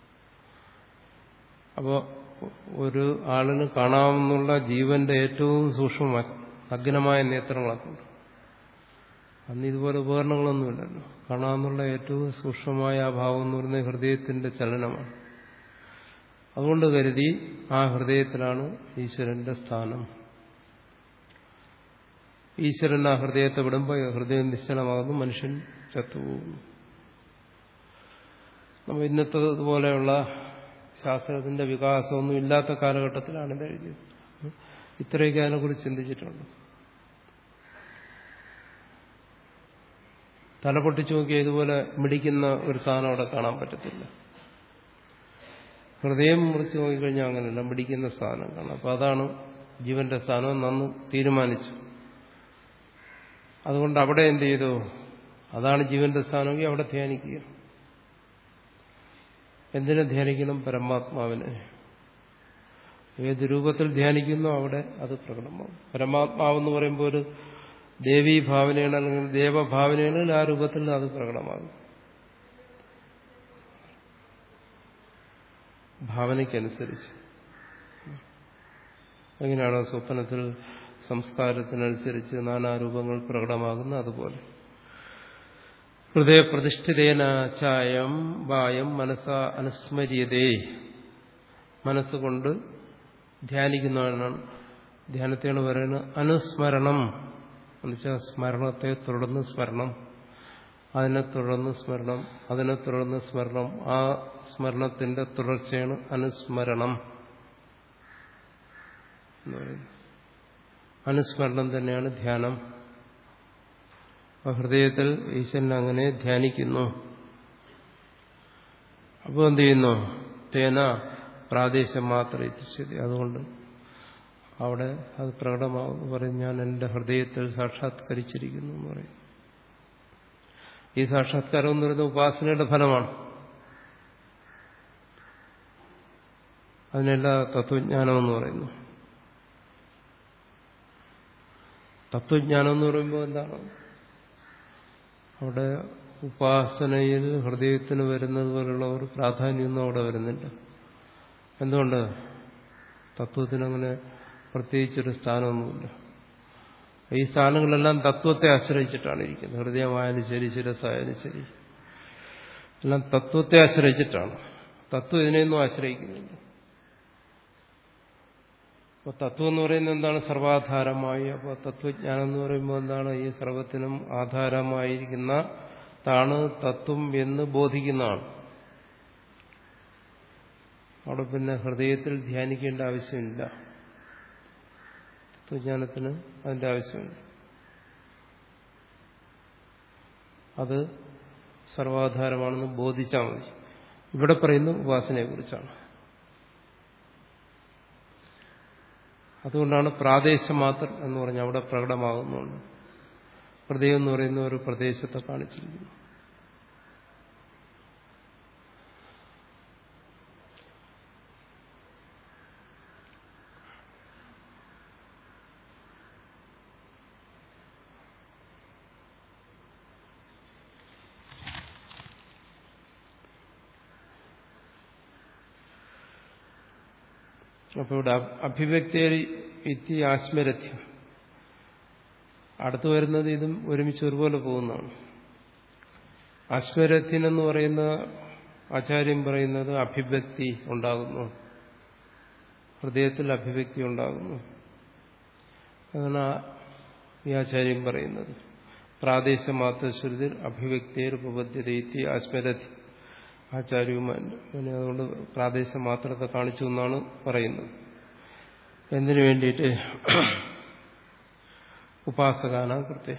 അപ്പോൾ ഒരു ആളിന് കാണാവുന്നുള്ള ജീവന്റെ ഏറ്റവും സൂക്ഷ്മമായ നഗ്നമായ നേത്രങ്ങളൊക്കെ ഉണ്ട് അന്ന് ഇതുപോലെ ഉപകരണങ്ങളൊന്നുമില്ലല്ലോ കാണാവുന്നുള്ള ഏറ്റവും സൂക്ഷ്മമായ ആ ഭാവം എന്ന് പറയുന്നത് ഹൃദയത്തിന്റെ ചലനമാണ് അതുകൊണ്ട് കരുതി ആ ഹൃദയത്തിലാണ് ഈശ്വരന്റെ സ്ഥാനം ഈശ്വരൻ ആ ഹൃദയത്തെ വിടുമ്പോൾ ഹൃദയം നിശ്ചലമാകുന്നു മനുഷ്യൻ ചത്തുപോകുന്നു നമ്മൾ ഇന്നത്തതുപോലെയുള്ള ശാസ്ത്രത്തിന്റെ വികാസമൊന്നും ഇല്ലാത്ത കാലഘട്ടത്തിലാണ് ഇത് എഴുതിയത് ഇത്രയൊക്കെ അതിനെക്കുറിച്ച് ചിന്തിച്ചിട്ടുണ്ട് തല പൊട്ടിച്ചു നോക്കിയാൽ ഇതുപോലെ മിടിക്കുന്ന ഒരു സാധനം അവിടെ കാണാൻ പറ്റത്തില്ല ഹൃദയം മുറിച്ച് നോക്കിക്കഴിഞ്ഞാൽ അങ്ങനെയല്ല മിടിക്കുന്ന സാധനം കാണാം അപ്പൊ അതാണ് ജീവന്റെ സ്ഥാനം നന്ന് തീരുമാനിച്ചു അതുകൊണ്ട് അവിടെ എന്ത് ചെയ്തു അതാണ് ജീവന്റെ സ്ഥാനമെങ്കിൽ അവിടെ ധ്യാനിക്കുക എന്തിനെ ധ്യാനിക്കണം പരമാത്മാവിനെ ഏത് രൂപത്തിൽ ധ്യാനിക്കുന്നോ അവിടെ അത് പ്രകടമാകും പരമാത്മാവെന്ന് പറയുമ്പോൾ ഒരു ദേവീ ഭാവനയാണ് അല്ലെങ്കിൽ ദേവഭാവനയാണെങ്കിൽ ആ രൂപത്തിൽ അത് പ്രകടമാകും ഭാവനയ്ക്കനുസരിച്ച് എങ്ങനെയാണോ സ്വപ്നത്തിൽ സംസ്കാരത്തിനനുസരിച്ച് നാനാരൂപങ്ങൾ പ്രകടമാകുന്ന അതുപോലെ ഹൃദയപ്രതിഷ്ഠിതേന ചായം വായം മനസ്സ അനുസ്മര്യതേ മനസ്സുകൊണ്ട് ധ്യാനിക്കുന്നതാണ് ധ്യാനത്തെയാണ് പറയുന്നത് അനുസ്മരണം എന്നുവെച്ചാൽ സ്മരണത്തെ തുടർന്ന് സ്മരണം അതിനെ തുടർന്ന് സ്മരണം അതിനെ തുടർന്ന് സ്മരണം ആ സ്മരണത്തിന്റെ തുടർച്ചയാണ് അനുസ്മരണം എന്ന് പറയുന്നത് അനുസ്മരണം തന്നെയാണ് ധ്യാനം ഹൃദയത്തിൽ ഈശ്വരൻ അങ്ങനെ ധ്യാനിക്കുന്നു അപ്പോൾ എന്ത് ചെയ്യുന്നു തേന പ്രാദേശം മാത്രം എത്തിച്ചത് അതുകൊണ്ട് അവിടെ അത് പ്രകടമാകുന്നു പറയും ഞാൻ എൻ്റെ ഹൃദയത്തിൽ സാക്ഷാത്കരിച്ചിരിക്കുന്നു എന്ന് പറയും ഈ സാക്ഷാത്കാരം എന്ന് പറയുന്ന ഉപാസനയുടെ ഫലമാണ് അതിനെല്ലാ തത്വജ്ഞാനം എന്ന് പറയുന്നു തത്വജ്ഞാനം എന്ന് പറയുമ്പോൾ എന്താണ് അവിടെ ഉപാസനയിൽ ഹൃദയത്തിന് വരുന്നത് പോലുള്ള ഒരു പ്രാധാന്യമൊന്നും അവിടെ വരുന്നില്ല എന്തുകൊണ്ട് തത്വത്തിനങ്ങനെ പ്രത്യേകിച്ചൊരു സ്ഥാനമൊന്നുമില്ല ഈ സ്ഥാനങ്ങളെല്ലാം തത്വത്തെ ആശ്രയിച്ചിട്ടാണ് ഇരിക്കുന്നത് ഹൃദയമായാലും ശരി ശിരസായാലും ശരി എല്ലാം തത്വത്തെ ആശ്രയിച്ചിട്ടാണ് തത്വം ഇതിനെയൊന്നും ആശ്രയിക്കുന്നില്ല അപ്പൊ തത്വം എന്ന് പറയുന്നത് എന്താണ് സർവാധാരമായി അപ്പോൾ തത്വജ്ഞാനം എന്ന് പറയുമ്പോൾ എന്താണ് ഈ സർവത്തിനും ആധാരമായിരിക്കുന്ന താണ് തത്വം എന്ന് ബോധിക്കുന്നതാണ് അവിടെ പിന്നെ ഹൃദയത്തിൽ ധ്യാനിക്കേണ്ട ആവശ്യമില്ല തത്വജ്ഞാനത്തിന് അതിന്റെ ആവശ്യമില്ല അത് സർവാധാരമാണെന്ന് ബോധിച്ചാൽ മതി ഇവിടെ പറയുന്ന ഉപാസനയെ കുറിച്ചാണ് അതുകൊണ്ടാണ് പ്രാദേശമാത്രം എന്ന് പറഞ്ഞ അവിടെ പ്രകടമാകുന്നുണ്ട് ഹൃദയം എന്ന് പറയുന്ന ഒരു പ്രദേശത്തെ കാണിച്ചിരിക്കുന്നു അപ്പോൾ ഇവിടെ അഭിവ്യക്തി ആസ്മരഥ്യം അടുത്തു വരുന്നത് ഇതും ഒരുമിച്ച് ഒരുപോലെ പോകുന്നതാണ് അശ്വരഥ്യൻ എന്ന് പറയുന്ന ആചാര്യം പറയുന്നത് അഭിവ്യക്തി ഉണ്ടാകുന്നു ഹൃദയത്തിൽ അഭിവ്യക്തി ഉണ്ടാകുന്നു അതാണ് ഈ ആചാര്യം പറയുന്നത് പ്രാദേശിക മാത്രശ്രുതിർ അഭിവ്യക്തിരുപദ്ധ്യതയെത്തി ആസ്മരതി ആചാര്യവുമായി അതുകൊണ്ട് പ്രാദേശിക മാത്രത്തെ കാണിച്ചു എന്നാണ് പറയുന്നത് എന്തിനു വേണ്ടിയിട്ട് ഉപാസകാന കൃത്യ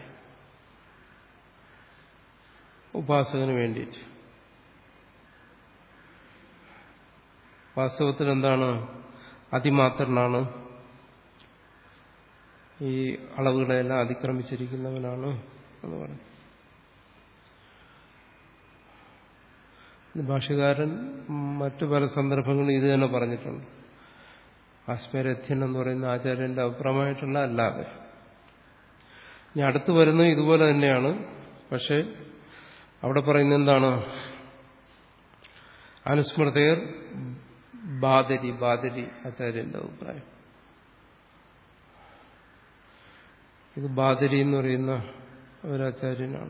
ഉപാസകന് വേണ്ടിയിട്ട് വാസ്തവത്തിൽ എന്താണ് അതിമാത്രനാണ് ഈ അളവുകളെല്ലാം അതിക്രമിച്ചിരിക്കുന്നവനാണ് എന്ന് പറയും ഭാഷകാരൻ മറ്റു പല സന്ദർഭങ്ങളിൽ ഇത് തന്നെ പറഞ്ഞിട്ടുണ്ട് ആസ്മരഥ്യൻ എന്ന് പറയുന്ന ആചാര്യന്റെ അഭിപ്രായമായിട്ടുള്ള അല്ലാതെ ഇനി അടുത്ത് വരുന്നത് ഇതുപോലെ തന്നെയാണ് പക്ഷെ അവിടെ പറയുന്നത് എന്താണ് അനുസ്മൃതയർ ബാദരി ബാദരി ആചാര്യന്റെ അഭിപ്രായം ഇത് ബാദരി എന്ന് പറയുന്ന ഒരാചാര്യനാണ്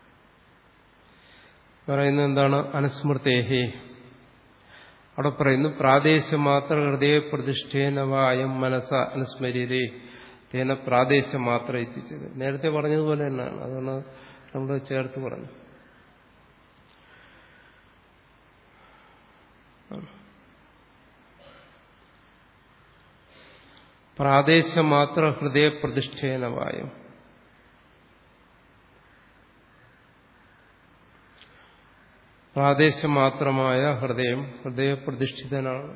പറയുന്നത് എന്താണ് അനുസ്മൃതേഹേ അവിടെ പറയുന്നു പ്രാദേശിക മാത്ര ഹൃദയ പ്രതിഷ്ഠേനവായം മനസ്സ അനുസ്മര്യതേ തേന പ്രാദേശിക മാത്ര എത്തിച്ചത് നേരത്തെ പറഞ്ഞതുപോലെ തന്നെയാണ് അതുകൊണ്ട് നമ്മൾ ചേർത്ത് പറഞ്ഞു പ്രാദേശിക മാത്ര ഹൃദയ പ്രതിഷ്ഠേനവായം പ്രാദേശമാത്രമായ ഹൃദയം ഹൃദയപ്രതിഷ്ഠിതനാണ്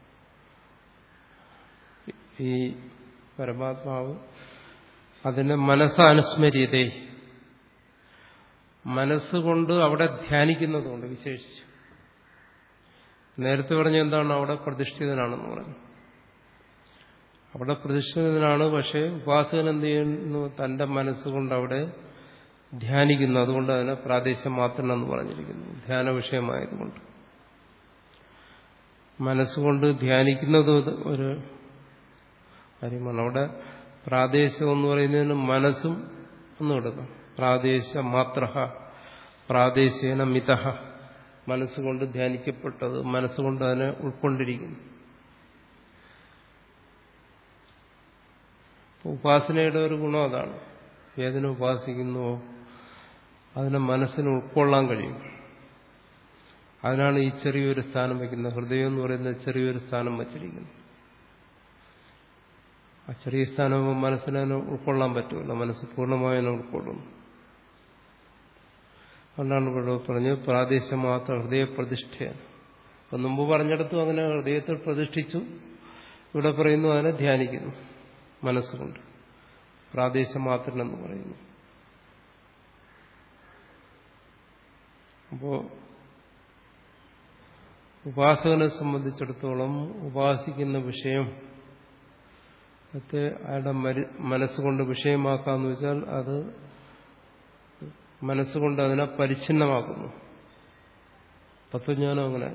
ഈ പരമാത്മാവ് അതിനെ മനസ്സനുസ്മര്യതേ മനസ്സുകൊണ്ട് അവിടെ ധ്യാനിക്കുന്നതുകൊണ്ട് വിശേഷിച്ചു നേരത്തെ പറഞ്ഞ എന്താണ് അവിടെ പ്രതിഷ്ഠിതനാണെന്ന് പറഞ്ഞു അവിടെ പ്രതിഷ്ഠിതനാണ് പക്ഷേ ഉപാസകൻ എന്ത് ചെയ്യുന്നു തന്റെ മനസ്സുകൊണ്ട് അവിടെ ധ്യാനിക്കുന്നു അതുകൊണ്ട് അതിനെ പ്രാദേശിക മാത്രം എന്ന് പറഞ്ഞിരിക്കുന്നു ധ്യാന വിഷയമായതുകൊണ്ട് മനസ്സുകൊണ്ട് ധ്യാനിക്കുന്നത് ഒരു കാര്യമാണ് അവിടെ പ്രാദേശികം എന്ന് പറയുന്നതിന് മനസ്സും ഒന്ന് കൊടുക്കാം പ്രാദേശിക മാത്ര പ്രാദേശികന മിത മനസ്സുകൊണ്ട് ധ്യാനിക്കപ്പെട്ടത് മനസ്സുകൊണ്ട് അതിനെ ഉൾക്കൊണ്ടിരിക്കുന്നു ഉപാസനയുടെ ഒരു ഗുണം അതാണ് ഏതിനെ ഉപാസിക്കുന്നുവോ അതിനെ മനസ്സിന് ഉൾക്കൊള്ളാൻ കഴിയും അതിനാണ് ഈ ചെറിയൊരു സ്ഥാനം വയ്ക്കുന്നത് ഹൃദയം എന്ന് പറയുന്ന ചെറിയൊരു സ്ഥാനം വച്ചിരിക്കുന്നത് ആ ചെറിയ സ്ഥാനം മനസ്സിനെ ഉൾക്കൊള്ളാൻ പറ്റുമല്ലോ മനസ്സ് പൂർണ്ണമായി അതിനെ ഉൾക്കൊള്ളുന്നു അതുകൊണ്ടാണ് ഇവിടെ പറഞ്ഞത് പ്രാദേശിക മാത്രം ഹൃദയ പ്രതിഷ്ഠയാണ് അപ്പം മുമ്പ് പറഞ്ഞിടത്തും അങ്ങനെ ഹൃദയത്തിൽ പ്രതിഷ്ഠിച്ചു ഇവിടെ പറയുന്നു അതിനെ ധ്യാനിക്കുന്നു മനസ്സുകൊണ്ട് പ്രാദേശിക മാത്രം എന്ന് പറയുന്നു അപ്പോ ഉപാസകനെ സംബന്ധിച്ചിടത്തോളം ഉപാസിക്കുന്ന വിഷയം അയാളുടെ മനസ്സുകൊണ്ട് വിഷയമാക്കാന്ന് വെച്ചാൽ അത് മനസ്സുകൊണ്ട് അതിനെ പരിച്ഛിന്നമാക്കുന്നു തത്വജ്ഞാനം അങ്ങനെ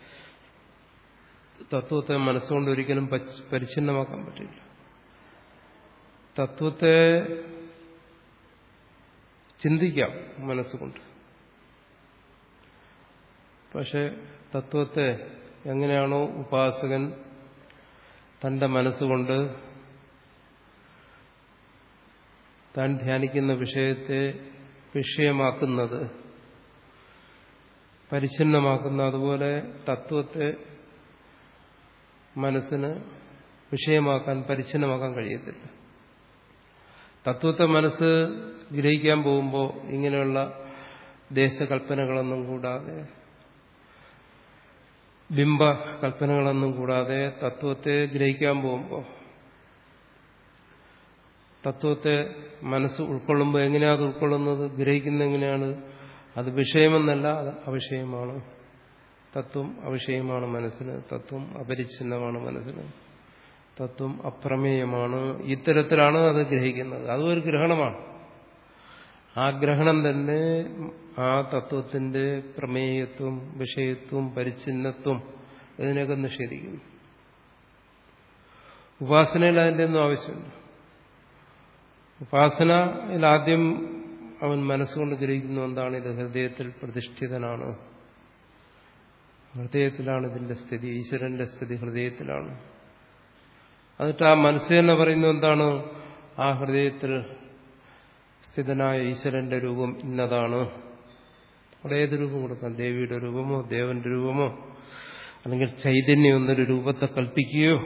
തത്വത്തെ മനസ്സുകൊണ്ട് ഒരിക്കലും പരിച്ഛിന്നമാക്കാൻ പറ്റില്ല തത്വത്തെ ചിന്തിക്കാം മനസ്സുകൊണ്ട് പക്ഷെ തത്വത്തെ എങ്ങനെയാണോ ഉപാസകൻ തന്റെ മനസ്സുകൊണ്ട് താൻ ധ്യാനിക്കുന്ന വിഷയത്തെ വിഷയമാക്കുന്നത് പരിച്ഛിന്നമാക്കുന്ന അതുപോലെ തത്വത്തെ മനസ്സിന് വിഷയമാക്കാൻ പരിച്ഛിന്നമാക്കാൻ കഴിയത്തില്ല തത്വത്തെ മനസ്സ് ഗ്രഹിക്കാൻ പോകുമ്പോൾ ഇങ്ങനെയുള്ള ദേശകൽപ്പനകളൊന്നും കൂടാതെ ബിംബ കൽപ്പനകളൊന്നും കൂടാതെ തത്വത്തെ ഗ്രഹിക്കാൻ പോകുമ്പോൾ തത്വത്തെ മനസ്സ് ഉൾക്കൊള്ളുമ്പോൾ എങ്ങനെയാണ് അത് ഉൾക്കൊള്ളുന്നത് ഗ്രഹിക്കുന്ന എങ്ങനെയാണ് അത് വിഷയമെന്നല്ല അത് അവിഷയമാണ് തത്വം അവിഷയമാണ് മനസ്സിന് തത്വം അപരിച്ഛിന്നമാണ് മനസ്സിന് തത്വം അപ്രമേയമാണ് ഇത്തരത്തിലാണ് അത് ഗ്രഹിക്കുന്നത് അതും ഒരു ഗ്രഹണമാണ് ആ ഗ്രഹണം തന്നെ ആ തത്വത്തിന്റെ പ്രമേയത്വം വിഷയത്വം പരിച്ഛിന്നത്വം ഇതിനൊക്കെ നിഷേധിക്കുന്നു ഉപാസനയിൽ അതിൻ്റെ ഒന്നും ആവശ്യമില്ല ഉപാസനയിൽ ആദ്യം അവൻ മനസ്സുകൊണ്ട് ഗ്രഹിക്കുന്നു എന്താണ് ഇത് ഹൃദയത്തിൽ പ്രതിഷ്ഠിതനാണ് ഹൃദയത്തിലാണ് ഇതിന്റെ സ്ഥിതി ഈശ്വരന്റെ സ്ഥിതി ഹൃദയത്തിലാണ് എന്നിട്ട് ആ മനസ്സ് തന്നെ പറയുന്നത് എന്താണ് ആ ഹൃദയത്തിൽ സ്ഥിതനായ ഈശ്വരന്റെ രൂപം ഇന്നതാണ് അവിടെ ഏത് രൂപം കൊടുക്കാം ദേവിയുടെ രൂപമോ ദേവന്റെ രൂപമോ അല്ലെങ്കിൽ ചൈതന്യം എന്നൊരു രൂപത്തെ കൽപ്പിക്കുകയോ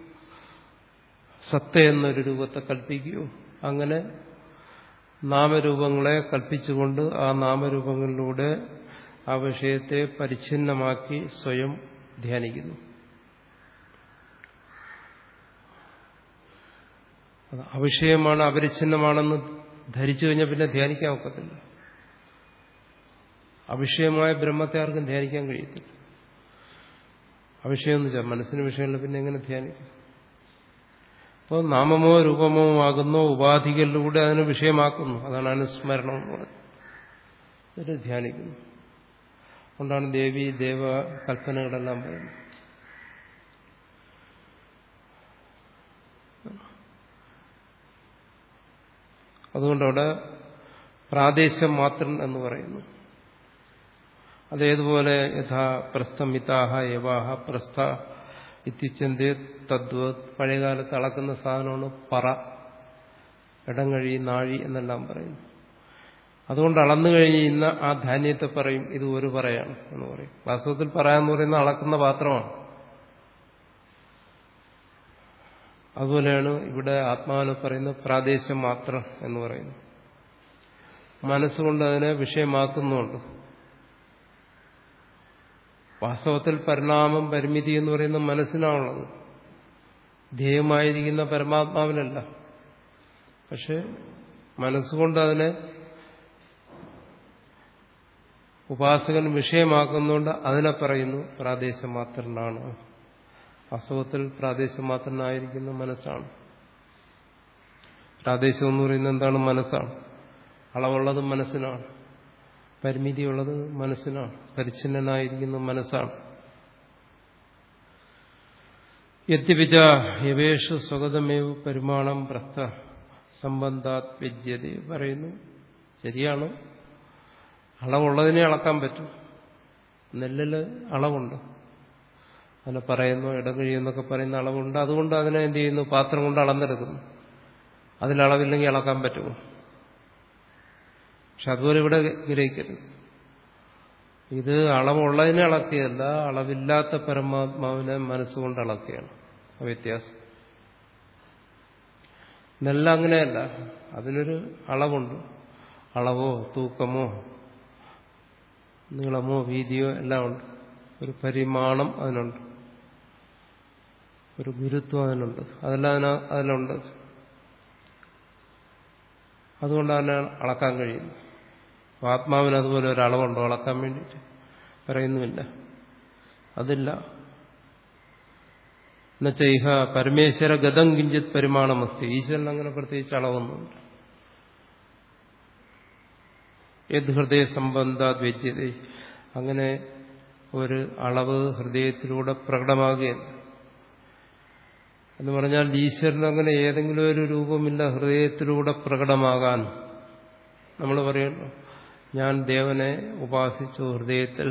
സത്ത എന്നൊരു രൂപത്തെ കൽപ്പിക്കുകയോ അങ്ങനെ നാമരൂപങ്ങളെ കൽപ്പിച്ചുകൊണ്ട് ആ നാമരൂപങ്ങളിലൂടെ ആ വിഷയത്തെ പരിച്ഛിന്നമാക്കി സ്വയം ധ്യാനിക്കുന്നു അവിഷയമാണ് അപരിച്ഛിന്നമാണെന്ന് ധരിച്ചു കഴിഞ്ഞാൽ പിന്നെ ധ്യാനിക്കാൻ ഒക്കത്തില്ല അവിഷയമായ ബ്രഹ്മത്തെ ആർക്കും ധ്യാനിക്കാൻ കഴിയത്തില്ല അവിഷയം എന്ന് വെച്ചാൽ മനസ്സിന് വിഷയമില്ല പിന്നെ എങ്ങനെ ധ്യാനിക്കും അപ്പോൾ നാമമോ രൂപമോ ആകുന്ന ഉപാധികളിലൂടെ അതിനെ വിഷയമാക്കുന്നു അതാണ് അനുസ്മരണം എന്ന് പറയുന്നത് എന്നിട്ട് ധ്യാനിക്കുന്നു അതുകൊണ്ടാണ് ദേവി ദേവ കൽപ്പനകളെല്ലാം പറയുന്നത് അതുകൊണ്ടവിടെ പ്രാദേശം മാത്രം എന്ന് പറയുന്നു അതേതുപോലെ യഥാ പ്രസ്ഥമിതാഹ യവാഹ പ്രസ്ഥ ഇത്യുച്ചന്തി തദ്വത് പഴയകാലത്ത് അളക്കുന്ന സാധനമാണ് പറ ഇടങ്ങഴി നാഴി എന്നെല്ലാം പറയുന്നു അതുകൊണ്ട് അളന്നു കഴിയുന്ന ആ ധാന്യത്തെ പറയും ഇത് ഒരു പറയാണ് എന്ന് പറയും വാസ്തവത്തിൽ പറയാന്ന് പറയുന്ന അളക്കുന്ന പാത്രമാണ് അതുപോലെയാണ് ഇവിടെ ആത്മാവിനെ പറയുന്ന പ്രാദേശം മാത്രം എന്ന് പറയുന്നു മനസ്സുകൊണ്ട് അതിനെ വിഷയമാക്കുന്നുണ്ട് വാസ്തവത്തിൽ പരിണാമം പരിമിതി എന്ന് പറയുന്ന മനസ്സിനാണുള്ളത് ധ്യേയമായിരിക്കുന്ന പരമാത്മാവിനല്ല പക്ഷെ മനസ്സുകൊണ്ട് അതിനെ ഉപാസകൻ വിഷയമാക്കുന്നുണ്ട് അതിനെ പറയുന്നു പ്രാദേശമാത്രനാണ് വാസ്തവത്തിൽ പ്രാദേശമാത്രനായിരിക്കുന്ന മനസ്സാണ് പ്രാദേശം എന്ന് പറയുന്നത് എന്താണ് മനസ്സാണ് അളവുള്ളത് മനസ്സിനാണ് പരിമിതിയുള്ളത് മനസ്സിനാണ് പരിച്ഛിന്നനായിരിക്കുന്ന മനസ്സാണ് യദ്യപിച്ച യവേഷു സ്വഗതമേവ് പരിമാണം പ്രസ്ഥ സംബന്ധാത് വ്യജ്യത പറയുന്നു ശരിയാണ് അളവുള്ളതിനെ അളക്കാൻ പറ്റും നെല്ലിൽ അളവുണ്ട് അതിനെ പറയുന്നു ഇടകഴിയെന്നൊക്കെ പറയുന്ന അളവുണ്ട് അതുകൊണ്ട് അതിനെ എന്ത് ചെയ്യുന്നു പാത്രം കൊണ്ട് അളന്നെടുക്കുന്നു അതിലളവില്ലെങ്കിൽ അളക്കാൻ പറ്റുമോ പക്ഷെ അതുപോലെ ഇവിടെ ഗ്രഹിക്കരുത് ഇത് അളവുള്ളതിനെ അളക്കുകയല്ല അളവില്ലാത്ത പരമാത്മാവിനെ മനസ്സുകൊണ്ട് അളക്കുകയാണ് വ്യത്യാസം നെല്ല അങ്ങനെയല്ല അതിനൊരു അളവുണ്ട് അളവോ തൂക്കമോ നീളമോ വീതിയോ എല്ലാം ഉണ്ട് ഒരു പരിമാണം അതിനുണ്ട് ഒരു ഗുരുത്വം അതിനുണ്ട് അതെല്ലാം അതിന അതിലുണ്ട് അതുകൊണ്ട് അതിനെ അളക്കാൻ കഴിയുന്നു ആത്മാവിന് അതുപോലെ ഒരു അളവുണ്ടോ അളക്കാൻ വേണ്ടിയിട്ട് പറയുന്നുമില്ല അതില്ല എന്നുവെച്ച പരമേശ്വര ഗതം കിഞ്ചിത് പരിമാണമസ്തി ഈശ്വരൻ അങ്ങനെ പ്രത്യേകിച്ച് അളവൊന്നുമില്ല യത് ഹൃദയ സംബന്ധാദ്വൈദ്യത അങ്ങനെ ഒരു അളവ് ഹൃദയത്തിലൂടെ പ്രകടമാകുകയല്ല എന്ന് പറഞ്ഞാൽ ഈശ്വരൻ അങ്ങനെ ഏതെങ്കിലും ഒരു രൂപമില്ല ഹൃദയത്തിലൂടെ പ്രകടമാകാൻ നമ്മൾ പറയുന്നു ഞാൻ ദേവനെ ഉപാസിച്ചു ഹൃദയത്തിൽ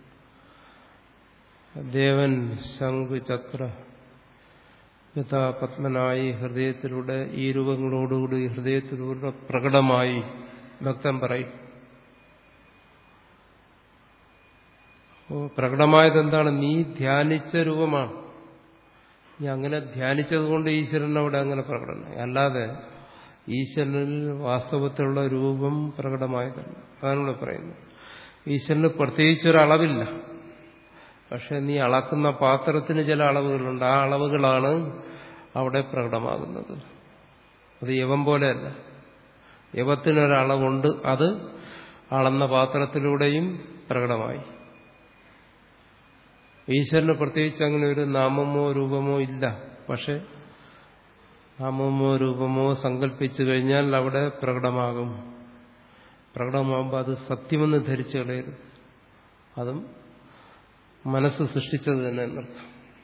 ദേവൻ ശംഖു ചക്ര യഥാപത്മനായി ഹൃദയത്തിലൂടെ ഈ രൂപങ്ങളോടുകൂടി ഹൃദയത്തിലൂടെ പ്രകടമായി ഭക്തൻ പറയും പ്രകടമായത് എന്താണ് നീ ധ്യാനിച്ച രൂപമാണ് നീ അങ്ങനെ ധ്യാനിച്ചതുകൊണ്ട് ഈശ്വരൻ അവിടെ അങ്ങനെ പ്രകടനമായി അല്ലാതെ ഈശ്വരനിൽ വാസ്തവത്തിലുള്ള രൂപം പ്രകടമായതല്ല അതാണ് ഇവിടെ പറയുന്നത് ഈശ്വരന് പ്രത്യേകിച്ചൊരളവില്ല പക്ഷെ നീ അളക്കുന്ന പാത്രത്തിന് ചില അളവുകളുണ്ട് ആ അളവുകളാണ് അവിടെ പ്രകടമാകുന്നത് അത് യവം പോലെയല്ല യവത്തിനൊരളവുണ്ട് അത് അളന്ന പാത്രത്തിലൂടെയും പ്രകടമായി ഈശ്വരന് പ്രത്യേകിച്ച് അങ്ങനെ ഒരു നാമമോ രൂപമോ ഇല്ല പക്ഷെ നാമമോ രൂപമോ സങ്കല്പിച്ചു കഴിഞ്ഞാൽ അവിടെ പ്രകടമാകും പ്രകടമാകുമ്പോൾ അത് സത്യമെന്ന് ധരിച്ചു കളയരുത് അതും മനസ്സ് സൃഷ്ടിച്ചത് തന്നെ എന്നർത്ഥം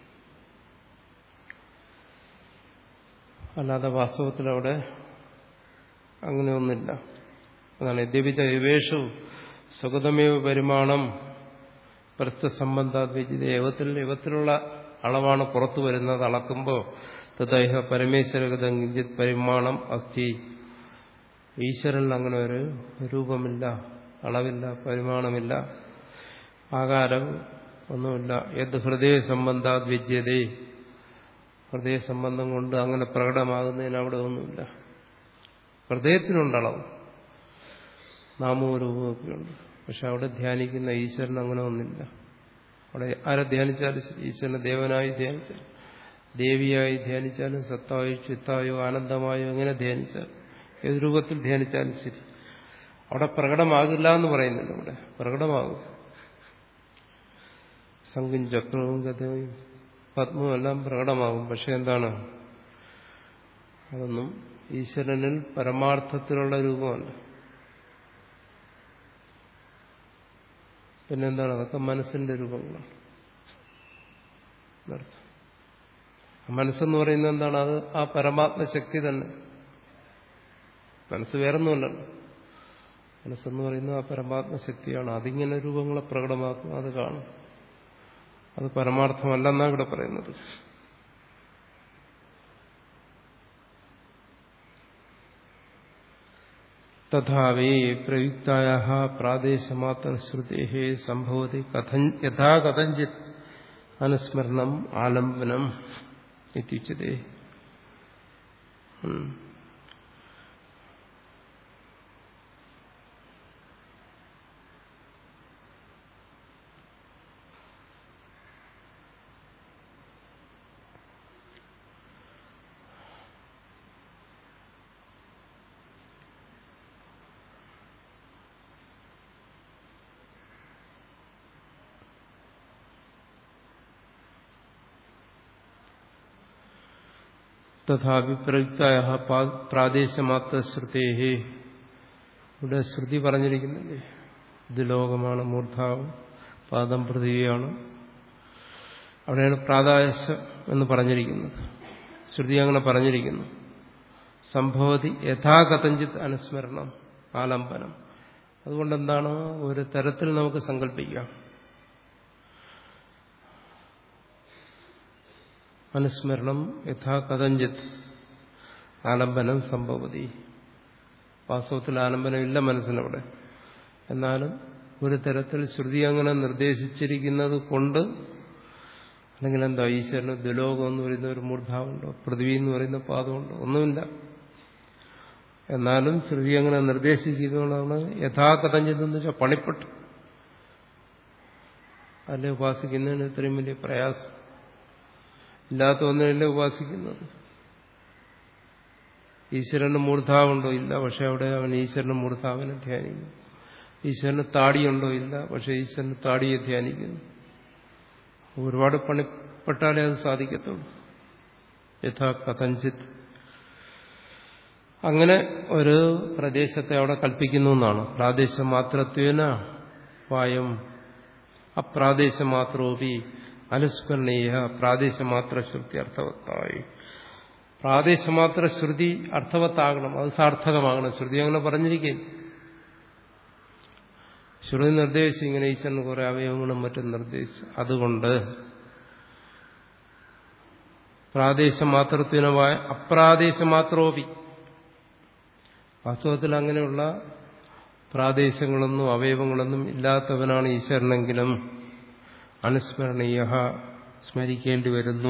അല്ലാതെ വാസ്തവത്തിൽ അവിടെ അങ്ങനെയൊന്നില്ല അതാണ് യദ്യപിച്ച യവേഷു സുഗതമേവ പരിമാണം പ്രസ്ഥ സംബന്ധാദ്വൈചിത യവത്തിൽ യവത്തിലുള്ള അളവാണ് പുറത്തു വരുന്നത് അളക്കുമ്പോൾ തദ്ദേഹ പരമേശ്വരഗത കിഞ്ചിത് പരിമാണം അസ്ഥി ഈശ്വരനിൽ അങ്ങനെ ഒരു രൂപമില്ല അളവില്ല പരിമാണമില്ല ആകാരം ഒന്നുമില്ല ഏത് ഹൃദയ സംബന്ധാത് വ്യജ്യതേ ഹൃദയ സംബന്ധം കൊണ്ട് അങ്ങനെ പ്രകടമാകുന്നതിന് അവിടെ ഒന്നുമില്ല ഹൃദയത്തിനുണ്ട് അളവ് നാമവും രൂപമൊക്കെയുണ്ട് പക്ഷെ അവിടെ ധ്യാനിക്കുന്ന ഈശ്വരൻ അങ്ങനെ ഒന്നില്ല അവിടെ ആരെ ധ്യാനിച്ചാലും ശരി ഈശ്വരനെ ദേവനായി ധ്യാനിച്ചാലും ദേവിയായി ധ്യാനിച്ചാലും സത്തായോ ചിത്തായോ ആനന്ദമായോ എങ്ങനെ ധ്യാനിച്ചാലും ഏത് രൂപത്തിൽ ധ്യാനിച്ചാലും ശരി അവിടെ പ്രകടമാകില്ല എന്ന് പറയുന്നില്ല ഇവിടെ പ്രകടമാകും ശംഖും ചക്രവും ഗതയും പത്മവും എല്ലാം പ്രകടമാകും പക്ഷെ എന്താണ് അതൊന്നും ഈശ്വരനിൽ പരമാർത്ഥത്തിലുള്ള രൂപമല്ല പിന്നെന്താണ് അതൊക്കെ മനസ്സിന്റെ രൂപങ്ങളാണ് എന്നർത്ഥം. ആ മനസ്സെന്ന് പറയുന്നത് എന്താണ് അത് ആ പരമാത്മശക്തി തന്നെ മനസ്സ് വേറൊന്നുമല്ലല്ലോ മനസ്സെന്ന് പറയുന്നത് ആ പരമാത്മശക്തിയാണ് അതിങ്ങനെ രൂപങ്ങളെ പ്രകടമാക്കും അത് കാണും അത് പരമാർത്ഥമല്ലെന്നാണ് ഇവിടെ പറയുന്നത് തഥാവേ പ്രയുക്തായ പ്രാദേശമാത്ര ശ്രുതേ സംഭവതി യഥാ കഥഞ്ചിത് അനുസ്മരണം ആലംബനം ഇത്യുച്ചതേ തഥാപി പ്രയുക്തായ പ്രാദേശമാത്ര ശ്രുതേ ഇവിടെ ശ്രുതി പറഞ്ഞിരിക്കുന്നില്ലേ ഇത് ലോകമാണ് മൂർധാവ് പാദം പൃഥ്വിയാണ് അവിടെയാണ് പ്രാദേശം എന്ന് പറഞ്ഞിരിക്കുന്നത് ശ്രുതി അങ്ങനെ പറഞ്ഞിരിക്കുന്നു സംഭവതി യഥാകഥഞ്ചിത് അനുസ്മരണം ആലംബനം അതുകൊണ്ടെന്താണ് ഒരു തരത്തിൽ നമുക്ക് സങ്കല്പിക്കാം അനുസ്മരണം യഥാ കഥഞ്ചിത് ആലംബനം സംഭവതി വാസ്തവത്തിൽ ആലംബനമില്ല മനസ്സിനവിടെ എന്നാലും ഒരു തരത്തിൽ ശ്രുതി അങ്ങനെ നിർദ്ദേശിച്ചിരിക്കുന്നത് കൊണ്ട് അല്ലെങ്കിൽ എന്താ ഈശ്വരന് ദുലോകം എന്ന് പറയുന്ന ഒരു മൂർധാവുണ്ടോ പൃഥ്വി എന്ന് പറയുന്ന പാദമുണ്ടോ ഒന്നുമില്ല എന്നാലും ശ്രുതി അങ്ങനെ നിർദ്ദേശിക്കുന്നതുകൊണ്ടാണ് യഥാകഥഞ്ചിതെന്ന് വെച്ചാൽ പണിപ്പെട്ട് അല്ലെ ഉപാസിക്കുന്നതിന് ഇത്രയും വലിയ പ്രയാസം ഇല്ലാത്ത ഒന്നിനല്ലേ ഉപാസിക്കുന്നത് ഈശ്വരന് മൂർധാവുണ്ടോ ഇല്ല പക്ഷെ അവിടെ അവൻ ഈശ്വരന് മൂർധാവിനെ ധ്യാനിക്കുന്നു ഈശ്വരന് താടിയുണ്ടോ ഇല്ല പക്ഷെ ഈശ്വരന് താടിയെ ധ്യാനിക്കുന്നു ഒരുപാട് പണിപ്പെട്ടാലേ അത് സാധിക്കത്തുള്ളൂ യഥാ കഥഞ്ചിത് അങ്ങനെ ഒരു പ്രദേശത്തെ അവിടെ കൽപ്പിക്കുന്നു എന്നാണ് പ്രാദേശമാത്രത്വേന വായം അപ്രാദേശമാത്രോപി അനുസ്മരണീയ പ്രാദേശമാത്ര ശ്രുതി അർത്ഥവത്തായി പ്രാദേശമാത്ര ശ്രുതി അർത്ഥവത്താകണം അത് സാർത്ഥകമാകണം ശ്രുതി അങ്ങനെ പറഞ്ഞിരിക്കും ശ്രുതി നിർദ്ദേശിച്ച് ഇങ്ങനെ ഈശ്വരന് കുറെ അവയവങ്ങളും മറ്റും നിർദ്ദേശിച്ചു അതുകൊണ്ട് പ്രാദേശമാത്രത്തിനുമായ അപ്രാദേശമാത്രോപി വാസ്തവത്തിൽ അങ്ങനെയുള്ള പ്രാദേശങ്ങളൊന്നും അവയവങ്ങളൊന്നും ഇല്ലാത്തവനാണ് ഈശ്വരനെങ്കിലും അനുസ്മരണീയ സ്മരിക്കേണ്ടി വരുന്നു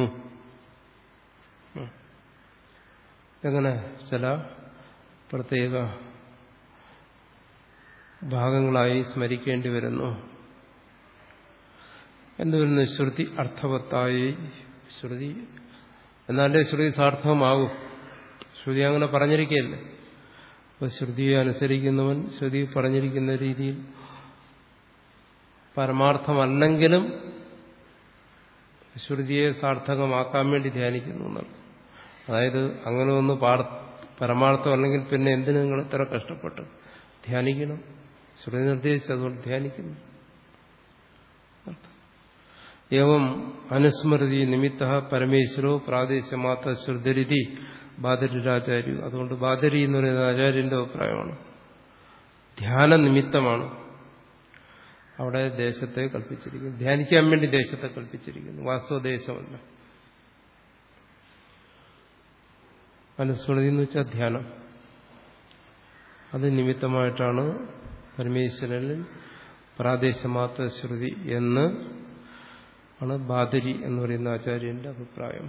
എങ്ങനെ ചില പ്രത്യേക ഭാഗങ്ങളായി സ്മരിക്കേണ്ടി വരുന്നു എന്ന് വരുന്നു ശ്രുതി അർത്ഥവത്തായി ശ്രുതി എന്നാലേ ശ്രുതി സാർത്ഥകമാകും ശ്രുതി അങ്ങനെ പറഞ്ഞിരിക്കുകയല്ലേ അപ്പൊ ശ്രുതിയെ അനുസരിക്കുന്നവൻ ശ്രുതി പറഞ്ഞിരിക്കുന്ന രീതിയിൽ പരമാർത്ഥമല്ലെങ്കിലും ശ്രുതിയെ സാർത്ഥകമാക്കാൻ വേണ്ടി ധ്യാനിക്കുന്നു എന്നാണ് അതായത് അങ്ങനെ ഒന്ന് പരമാർത്ഥം അല്ലെങ്കിൽ പിന്നെ എന്തിനു നിങ്ങൾ ഇത്ര കഷ്ടപ്പെട്ട് ധ്യാനിക്കണം ശ്രുതി നിർദ്ദേശിച്ചതുകൊണ്ട് ധ്യാനിക്കുന്നു ഏവം അനുസ്മൃതി നിമിത്ത പരമേശ്വരോ പ്രാദേശമാത്ര ശ്രുതരിതി ബാദരിരാചാര്യു അതുകൊണ്ട് ബാദരി എന്ന് പറയുന്ന ആചാര്യന്റെ അഭിപ്രായമാണ് ധ്യാന നിമിത്തമാണ് അവിടെ ദേശത്തെ കൽപ്പിച്ചിരിക്കുന്നു ധ്യാനിക്കാൻ വേണ്ടി ദേശത്തെ കൽപ്പിച്ചിരിക്കുന്നു വാസ്തവദേശമല്ല അനുസ്മൃതി എന്ന് വെച്ചാൽ ധ്യാനം അത് നിമിത്തമായിട്ടാണ് പരമേശ്വരനിൽ പ്രാദേശമാത്ര ശ്രുതി എന്ന് ആണ് ബാദരി എന്ന് പറയുന്ന ആചാര്യന്റെ അഭിപ്രായം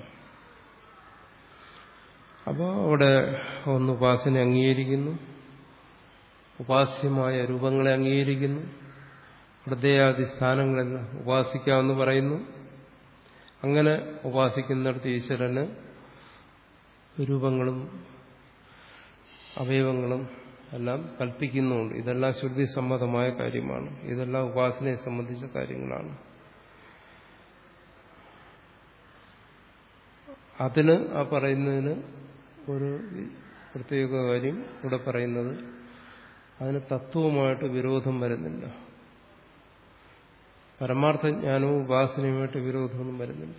അപ്പോൾ അവിടെ ഒന്ന് ഉപാസന അംഗീകരിക്കുന്നു ഉപാസ്യമായ രൂപങ്ങളെ അംഗീകരിക്കുന്നു ഹൃദയാദി സ്ഥാനങ്ങളെല്ലാം ഉപാസിക്കാമെന്ന് പറയുന്നു അങ്ങനെ ഉപാസിക്കുന്നിടത്ത് ഈശ്വരന് രൂപങ്ങളും അവയവങ്ങളും എല്ലാം കൽപ്പിക്കുന്നുണ്ട് ഇതെല്ലാം ശ്രുതി സമ്മതമായ കാര്യമാണ് ഇതെല്ലാം ഉപാസനയെ സംബന്ധിച്ച കാര്യങ്ങളാണ് അതിന് ആ പറയുന്നതിന് ഒരു പ്രത്യേക കാര്യം ഇവിടെ പറയുന്നത് അതിന് തത്വവുമായിട്ട് വിരോധം വരുന്നില്ല പരമാർത്ഥ ജ്ഞാനവും ഉപാസനയുമായിട്ട് വിരോധമൊന്നും വരുന്നില്ല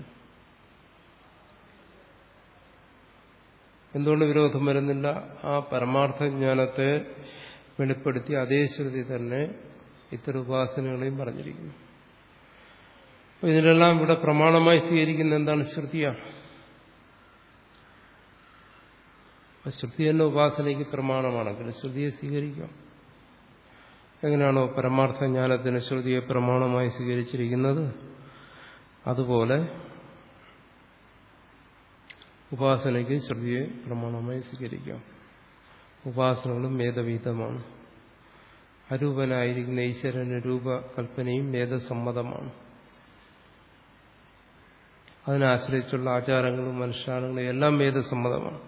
എന്തുകൊണ്ട് വിരോധം വരുന്നില്ല ആ പരമാർത്ഥ ജ്ഞാനത്തെ വെളിപ്പെടുത്തി അതേ ശ്രുതി തന്നെ ഇത്തരം ഉപാസനകളെയും പറഞ്ഞിരിക്കുന്നു അപ്പൊ ഇതിനെല്ലാം ഇവിടെ പ്രമാണമായി സ്വീകരിക്കുന്ന എന്താണ് ശ്രുതിയാണ് ശ്രുതി തന്നെ ഉപാസനയ്ക്ക് പ്രമാണമാണെങ്കിൽ ശ്രുതിയെ സ്വീകരിക്കാം എങ്ങനെയാണോ പരമാർത്ഥ ജ്ഞാനത്തിന് ശ്രുതിയെ പ്രമാണമായി സ്വീകരിച്ചിരിക്കുന്നത് അതുപോലെ ഉപാസനയ്ക്ക് ശ്രുതിയെ പ്രമാണമായി സ്വീകരിക്കാം ഉപാസനകളും വേദവീതമാണ് അരൂപനായിരിക്കുന്ന ഈശ്വരന്റെ രൂപകൽപ്പനയും വേദസമ്മതമാണ് അതിനാശ്രയിച്ചുള്ള ആചാരങ്ങളും അനുഷ്ഠാനങ്ങളും എല്ലാം വേദസമ്മതമാണ്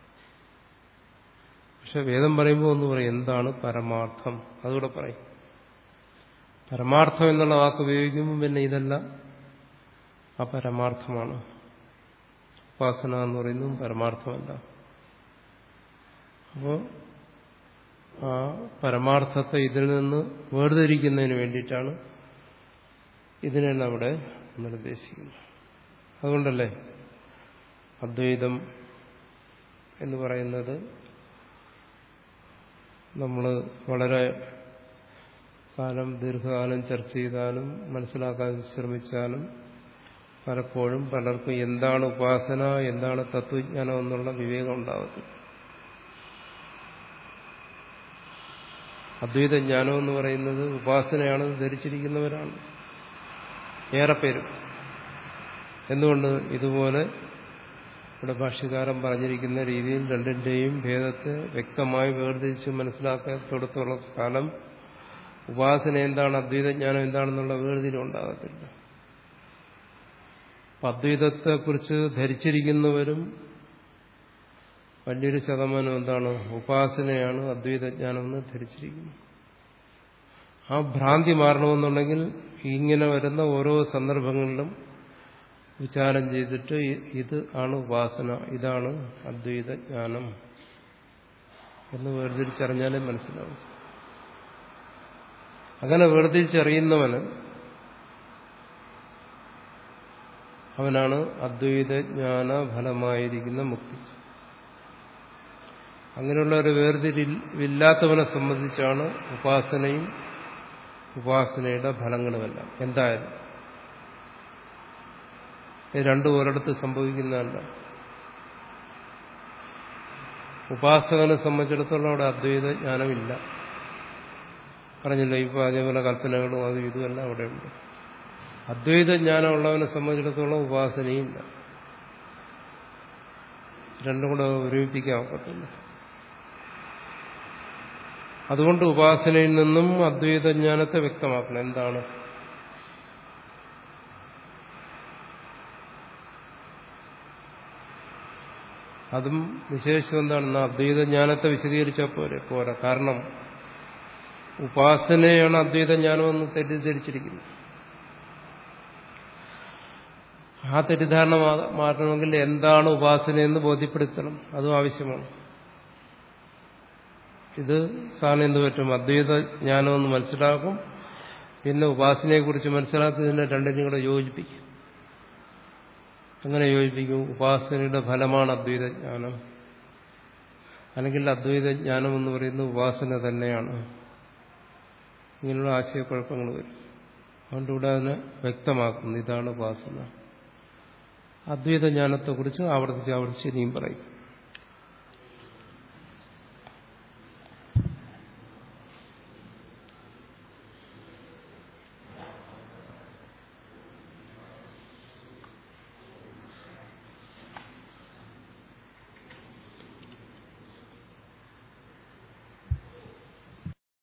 പക്ഷെ വേദം പറയുമ്പോൾ ഒന്ന് പറയും എന്താണ് പരമാർത്ഥം അതുകൂടെ പറയും പരമാർത്ഥം എന്നുള്ള വാക്ക് ഉപയോഗിക്കുമ്പോൾ പിന്നെ ഇതെല്ലാം ആ പരമാർത്ഥമാണ് ഉപാസന എന്ന് പറയുന്നതും പരമാർത്ഥമല്ല അപ്പോൾ ആ പരമാർത്ഥത്തെ ഇതിൽ നിന്ന് വേർതിരിക്കുന്നതിന് വേണ്ടിയിട്ടാണ് ഇതിനെല്ലാം അവിടെ നിർദ്ദേശിക്കുന്നത് അതുകൊണ്ടല്ലേ അദ്വൈതം എന്ന് പറയുന്നത് നമ്മൾ വളരെ കാലം ദീർഘകാലം ചർച്ച ചെയ്താലും മനസ്സിലാക്കാൻ ശ്രമിച്ചാലും പലപ്പോഴും പലർക്കും എന്താണ് ഉപാസന എന്താണ് തത്വജ്ഞാനം എന്നുള്ള വിവേകം ഉണ്ടാകത്തില്ല അദ്വൈത ജ്ഞാനം എന്ന് പറയുന്നത് ഉപാസനയാണെന്ന് ധരിച്ചിരിക്കുന്നവരാണ് ഏറെ പേരും എന്തുകൊണ്ട് ഇതുപോലെ ഇവിടെ ഭാഷ്യകാരൻ പറഞ്ഞിരിക്കുന്ന രീതിയിൽ രണ്ടിന്റെയും ഭേദത്തെ വ്യക്തമായി വേർതിരിച്ച് മനസ്സിലാക്കത്തോടത്തോളം കാലം ഉപാസന എന്താണ് അദ്വൈതജ്ഞാനം എന്താണെന്നുള്ള വേർതിരിവുണ്ടാകത്തില്ല അപ്പം അദ്വൈതത്തെക്കുറിച്ച് ധരിച്ചിരിക്കുന്നവരും വലിയൊരു ശതമാനം എന്താണ് ഉപാസനയാണ് അദ്വൈതജ്ഞാനമെന്ന് ധരിച്ചിരിക്കുന്നു ആ ഭ്രാന്തി മാറണമെന്നുണ്ടെങ്കിൽ ഇങ്ങനെ വരുന്ന ഓരോ സന്ദർഭങ്ങളിലും വിചാരം ചെയ്തിട്ട് ഇത് ആണ് ഉപാസന ഇതാണ് അദ്വൈത ജ്ഞാനം എന്ന് വേർതിരിച്ചറിഞ്ഞാലേ മനസ്സിലാവും അങ്ങനെ വേർതിരിച്ചറിയുന്നവന് അവനാണ് അദ്വൈത ജ്ഞാന ഫലമായിരിക്കുന്ന മുക്തി അങ്ങനെയുള്ള ഒരു വേർതിരിവില്ലാത്തവനെ സംബന്ധിച്ചാണ് ഉപാസനയും ഉപാസനയുടെ ഫലങ്ങളുമെല്ലാം എന്തായാലും രണ്ടും ഒരിടത്ത് സംഭവിക്കുന്നതല്ല ഉപാസകനെ സംബന്ധിച്ചിടത്തോളം അവിടെ അദ്വൈത ജ്ഞാനമില്ല പറഞ്ഞില്ല ഇപ്പൊ അതേപോലെ കൽപ്പനകളും അതും ഇതുമെല്ലാം അവിടെയുണ്ട് അദ്വൈത ജ്ഞാനമുള്ളവനെ സംബന്ധിച്ചിടത്തോളം ഉപാസനയില്ല രണ്ടും കൂടെ ഒരുമിപ്പിക്കാൻ ഒക്കത്തില്ല അതുകൊണ്ട് ഉപാസനയിൽ നിന്നും അദ്വൈത ജ്ഞാനത്തെ വ്യക്തമാക്കണം എന്താണ് അതും വിശേഷം എന്താണെന്ന് അദ്വൈത ജ്ഞാനത്തെ വിശദീകരിച്ചാൽ പോരെ പോരാ കാരണം ഉപാസനയാണ് അദ്വൈത ജ്ഞാനമെന്ന് തെറ്റിദ്ധരിച്ചിരിക്കുന്നത് ആ തെറ്റിദ്ധാരണ മാറ്റണമെങ്കിൽ എന്താണ് ഉപാസനയെന്ന് ബോധ്യപ്പെടുത്തണം അതും ആവശ്യമാണ് ഇത് സാധനം എന്ത് പറ്റും അദ്വൈത ജ്ഞാനമെന്ന് മനസ്സിലാക്കും പിന്നെ ഉപാസനയെക്കുറിച്ച് മനസ്സിലാക്കി ഇതിനെ രണ്ടിനും കൂടെ യോജിപ്പിക്കും അങ്ങനെ യോജിപ്പിക്കും ഉപാസനയുടെ ഫലമാണ് അദ്വൈത ജ്ഞാനം അല്ലെങ്കിൽ അദ്വൈത ജ്ഞാനം എന്ന് പറയുന്നത് ഉപാസന തന്നെയാണ് ഇങ്ങനെയുള്ള ആശയക്കുഴപ്പങ്ങൾ വരും അതുകൊണ്ട് ഇവിടെ അതിനെ വ്യക്തമാക്കുന്നു ഇതാണ് ഉപാസന അദ്വൈത ജ്ഞാനത്തെക്കുറിച്ച് ആവർത്തിച്ച് ആവർത്തിച്ച് ഇനിയും പറയും